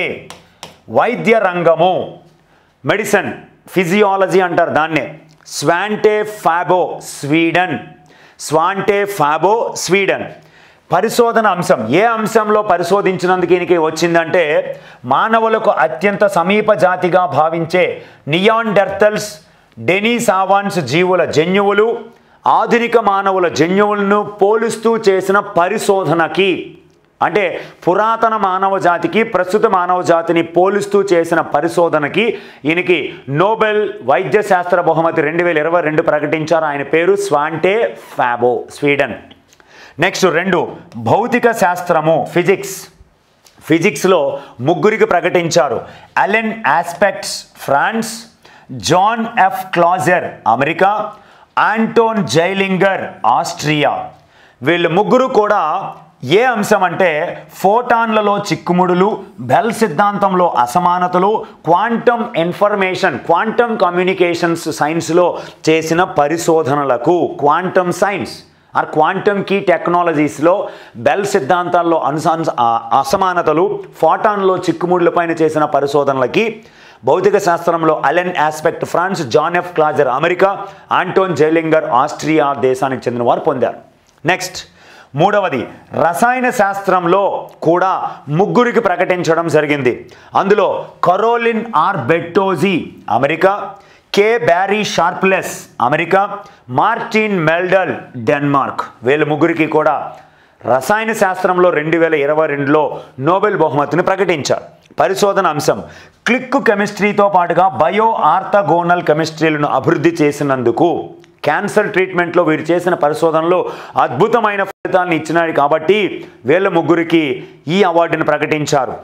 వైద్య రంగము మెడిసిన్ ఫిజియాలజీ అంటారు దాన్నే స్వాంటే ఫాబో స్వీడన్ స్వాంటే ఫాబో స్వీడన్ పరిశోధన అంశం ఏ అంశంలో పరిశోధించినందుకు ఈయనకి వచ్చిందంటే మానవులకు అత్యంత సమీప జాతిగా భావించే నియాండెర్తల్స్ డెనీసావాన్స్ జీవుల జన్యువులు ఆధునిక మానవుల జన్యువులను పోలుస్తూ చేసిన పరిశోధనకి అంటే పురాతన మానవ జాతికి ప్రస్తుత మానవ జాతిని పోలుస్తూ చేసిన పరిశోధనకి ఈయనకి నోబెల్ వైద్య శాస్త్ర బహుమతి రెండు వేల ఇరవై రెండు ప్రకటించారు ఆయన పేరు స్వాంటే ఫ్యాబో స్వీడన్ నెక్స్ట్ రెండు భౌతిక శాస్త్రము ఫిజిక్స్ ఫిజిక్స్లో ముగ్గురికి ప్రకటించారు Alain Aspects France John F Clauser America Anton Zeilinger Austria వీళ్ళు ముగ్గురు కూడా ఏ అంశం అంటే ఫోటాన్లలో చిక్కుముడులు బెల్ సిద్ధాంతంలో అసమానతలు క్వాంటమ్ ఇన్ఫర్మేషన్ క్వాంటమ్ కమ్యూనికేషన్స్ సైన్స్లో చేసిన పరిశోధనలకు quantum science or quantum key టెక్నాలజీస్లో బెల్ సిద్ధాంతాల్లో అనుసా అసమానతలు ఫోటాన్లో చిక్కుముడులపైన చేసిన పరిశోధనలకి భౌతిక శాస్త్రంలో Alain Aspect France John F Clauser America Anton Zeilinger Austria దేశానికి చెందిన వారు పొందారు నెక్స్ట్ మూడవది రసాయన శాస్త్రంలో కూడా ముగ్గురికి ప్రకటించడం జరిగింది అందులో Carolyn R Bertozzi America K Barry Sharpless America Morten Meldal Denmark వీళ్ళ ముగ్గురికి కూడా రసాయన శాస్త్రంలో రెండు వేల ఇరవై రెండులో నోబెల్ బహుమతిని ప్రకటించారు పరిశోధన అంశం క్లిక్ కెమిస్ట్రీతో పాటుగా బయో ఆర్థగోనల్ కెమిస్ట్రీలను అభివృద్ధి చేసినందుకు క్యాన్సర్ ట్రీట్మెంట్లో వీరు చేసిన పరిశోధనలో అద్భుతమైన ఫలితాలను ఇచ్చినారు కాబట్టి వీళ్ళ ముగ్గురికి ఈ అవార్డును ప్రకటించారు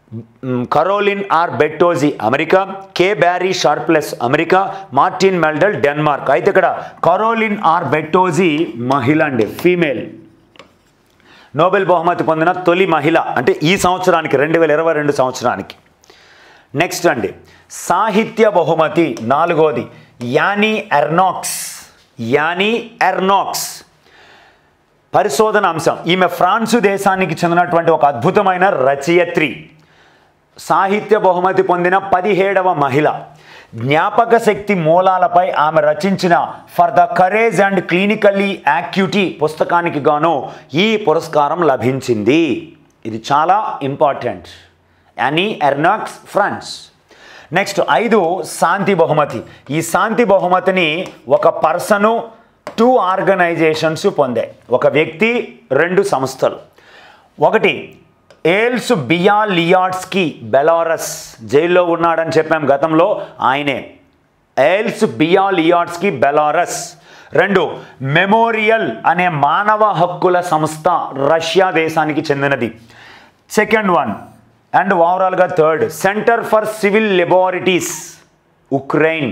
hmm, Carolyn R Bertozzi America K Barry Sharpless America Morten Meldal Denmark అయితే ఇక్కడ కరోలిన్ ఆర్ బెట్టోజీ మహిళ అండి ఫీమేల్ నోబెల్ బహుమతి పొందిన తొలి మహిళ అంటే ఈ సంవత్సరానికి రెండు వేల ఇరవై రెండు సంవత్సరానికి నెక్స్ట్ అండి సాహిత్య బహుమతి నాలుగోది యానీ ఎర్నాక్స్ యానీ ఎర్నాక్స్ పరిశోధన అంశం ఈమె ఫ్రాన్సు దేశానికి చెందినటువంటి ఒక అద్భుతమైన రచయిత్రి సాహిత్య బహుమతి పొందిన పదిహేడవ మహిళ జ్ఞాపక శక్తి మూలాలపై ఆమె రచించిన for the courage and clinically acuity పుస్తకానికి గాను ఈ పురస్కారం లభించింది ఇది చాలా important Annie Ernaux France next ఐదు శాంతి బహుమతి ఈ శాంతి బహుమతిని ఒక పర్సను టూ ఆర్గనైజేషన్స్ పొందాయి ఒక వ్యక్తి రెండు సంస్థలు ఒకటి ఏల్స్ బియా లియాడ్స్కి బెలారస్ జైల్లో ఉన్నాడని చెప్పాం గతంలో ఆయనే ఏల్స్ బియా లియాడ్స్కి బెలారస్ రెండు మెమోరియల్ అనే మానవ హక్కుల సంస్థ రష్యా దేశానికి చెందినది సెకండ్ వన్ అండ్ ఓవరాల్గా third Center for Civil Liberties Ukraine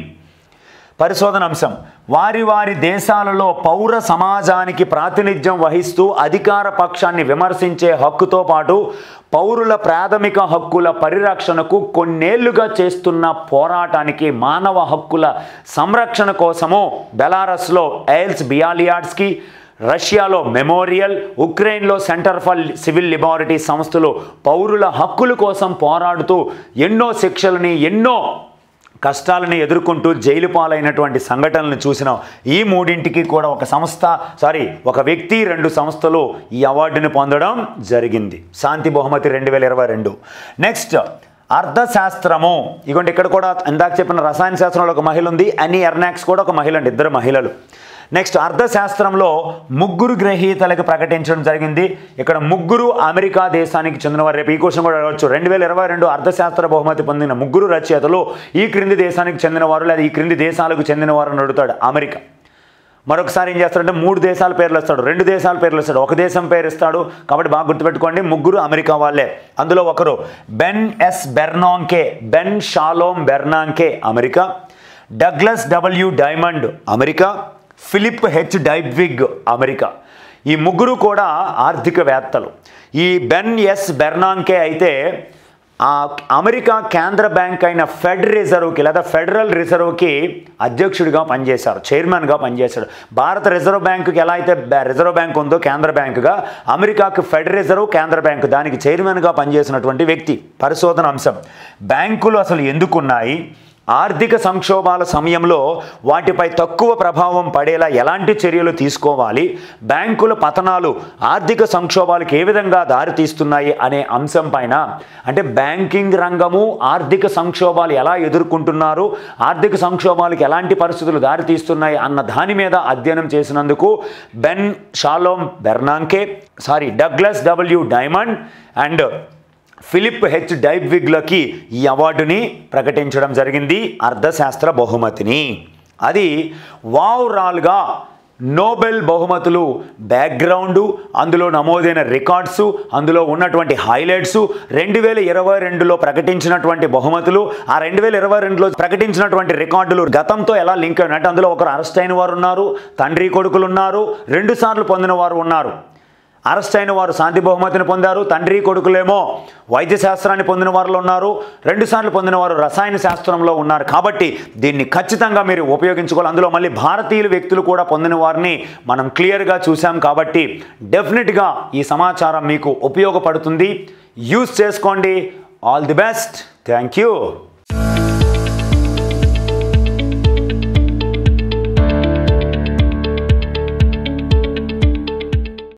పరిశోధన అంశం వారి వారి దేశాలలో పౌర సమాజానికి ప్రాతినిధ్యం వహిస్తూ అధికార పక్షాన్ని విమర్శించే హక్కుతో పాటు పౌరుల ప్రాథమిక హక్కుల పరిరక్షణకు కొన్నేళ్లుగా చేస్తున్న పోరాటానికి మానవ హక్కుల సంరక్షణ కోసము బెలారస్లో ఎయిల్స్ బియాలియాడ్స్కి రష్యాలో మెమోరియల్ ఉక్రెయిన్లో సెంటర్ ఫర్ సివిల్ లిబర్టీ సంస్థలు పౌరుల హక్కుల కోసం పోరాడుతూ ఎన్నో శిక్షలని ఎన్నో కష్టాలను ఎదుర్కొంటూ జైలు పాలైనటువంటి సంఘటనలను చూసిన ఈ మూడింటికి కూడా ఒక సంస్థ సారీ ఒక వ్యక్తి రెండు సంస్థలు ఈ అవార్డుని పొందడం జరిగింది శాంతి బహుమతి రెండు వేల ఇరవై రెండు నెక్స్ట్ అర్థశాస్త్రము ఇగోండి ఇక్కడ కూడా ఇందాక చెప్పిన రసాయన శాస్త్రంలో ఒక మహిళ ఉంది అనీ ఎర్నాక్స్ కూడా ఒక మహిళ అండి ఇద్దరు మహిళలు నెక్స్ట్ అర్థశాస్త్రంలో ముగ్గురు గ్రహీతలకు ప్రకటించడం జరిగింది ఇక్కడ ముగ్గురు అమెరికా దేశానికి చెందినవారు రేపు ఈ క్వశ్చన్ కూడా అడగవచ్చు రెండు వేల ఇరవై రెండు అర్థశాస్త్ర బహుమతి పొందిన ముగ్గురు రచయితలు ఈ క్రింది దేశానికి చెందినవారు లేదా ఈ క్రింది దేశాలకు చెందినవారు అని అడుగుతాడు అమెరికా మరొకసారి ఏం చేస్తాడంటే మూడు దేశాల పేర్లు ఇస్తాడు రెండు దేశాల పేర్లు ఇస్తాడు ఒక దేశం పేరు ఇస్తాడు కాబట్టి బాగా గుర్తుపెట్టుకోండి ముగ్గురు అమెరికా వాళ్ళే అందులో ఒకరు Ben S Bernanke Ben Shalom Bernanke America Douglas W Diamond America Philip H Dybvig America ఈ ముగ్గురు కూడా ఆర్థికవేత్తలు ఈ బెన్ ఎస్ బెర్నాంకే అయితే ఆ అమెరికా కేంద్ర బ్యాంక్ అయిన ఫెడ్ రిజర్వ్కి లేదా ఫెడరల్ రిజర్వ్కి అధ్యక్షుడిగా పనిచేశారు చైర్మన్గా పనిచేశాడు భారత రిజర్వ్ బ్యాంకుకి ఎలా అయితే బ్యా- రిజర్వ్ బ్యాంక్ ఉందో కేంద్ర బ్యాంకుగా అమెరికాకు ఫెడ్ రిజర్వ్ కేంద్ర బ్యాంకు దానికి చైర్మన్గా పనిచేసినటువంటి వ్యక్తి పరిశోధన అంశం బ్యాంకులు అసలు ఎందుకున్నాయి ఆర్థిక సంక్షోభాల సమయంలో వాటిపై తక్కువ ప్రభావం పడేలా ఎలాంటి చర్యలు తీసుకోవాలి బ్యాంకుల పతనాలు ఆర్థిక సంక్షోభాలకు ఏ విధంగా దారితీస్తున్నాయి అనే అంశం పైన అంటే బ్యాంకింగ్ రంగము ఆర్థిక సంక్షోభాలు ఎలా ఎదుర్కొంటున్నారు ఆర్థిక సంక్షోభాలకు ఎలాంటి పరిస్థితులు దారితీస్తున్నాయి అన్న దాని మీద అధ్యయనం చేసినందుకు Ben Shalom Bernanke sorry Douglas W Diamond and Philip H డైబ్విగ్లకి ఈ అవార్డుని ప్రకటించడం జరిగింది అర్థశాస్త్ర బహుమతిని అది ఓవరాల్గా నోబెల్ బహుమతులు బ్యాక్గ్రౌండు అందులో నమోదైన రికార్డ్స్ అందులో ఉన్నటువంటి హైలైట్స్ రెండు వేల ఇరవై రెండులో ప్రకటించినటువంటి బహుమతులు ఆ రెండు వేల ఇరవై రెండులో ప్రకటించినటువంటి రికార్డులు గతంతో ఎలా లింక్ అయినాయి అంటే అందులో ఒకరు అరెస్ట్ అయిన వారు ఉన్నారు తండ్రి కొడుకులు ఉన్నారు రెండు సార్లు పొందిన వారు ఉన్నారు అరెస్ట్ అయిన వారు శాంతి బహుమతిని పొందారు తండ్రి కొడుకులేమో వైద్య శాస్త్రాన్ని పొందిన వారిలో ఉన్నారు రెండుసార్లు పొందిన వారు రసాయన శాస్త్రంలో ఉన్నారు కాబట్టి దీన్ని ఖచ్చితంగా మీరు ఉపయోగించుకోవాలి అందులో మళ్ళీ భారతీయుల వ్యక్తులు కూడా పొందిన వారిని మనం క్లియర్గా చూసాం కాబట్టి డెఫినెట్గా ఈ సమాచారం మీకు ఉపయోగపడుతుంది యూస్ చేసుకోండి all the best thank you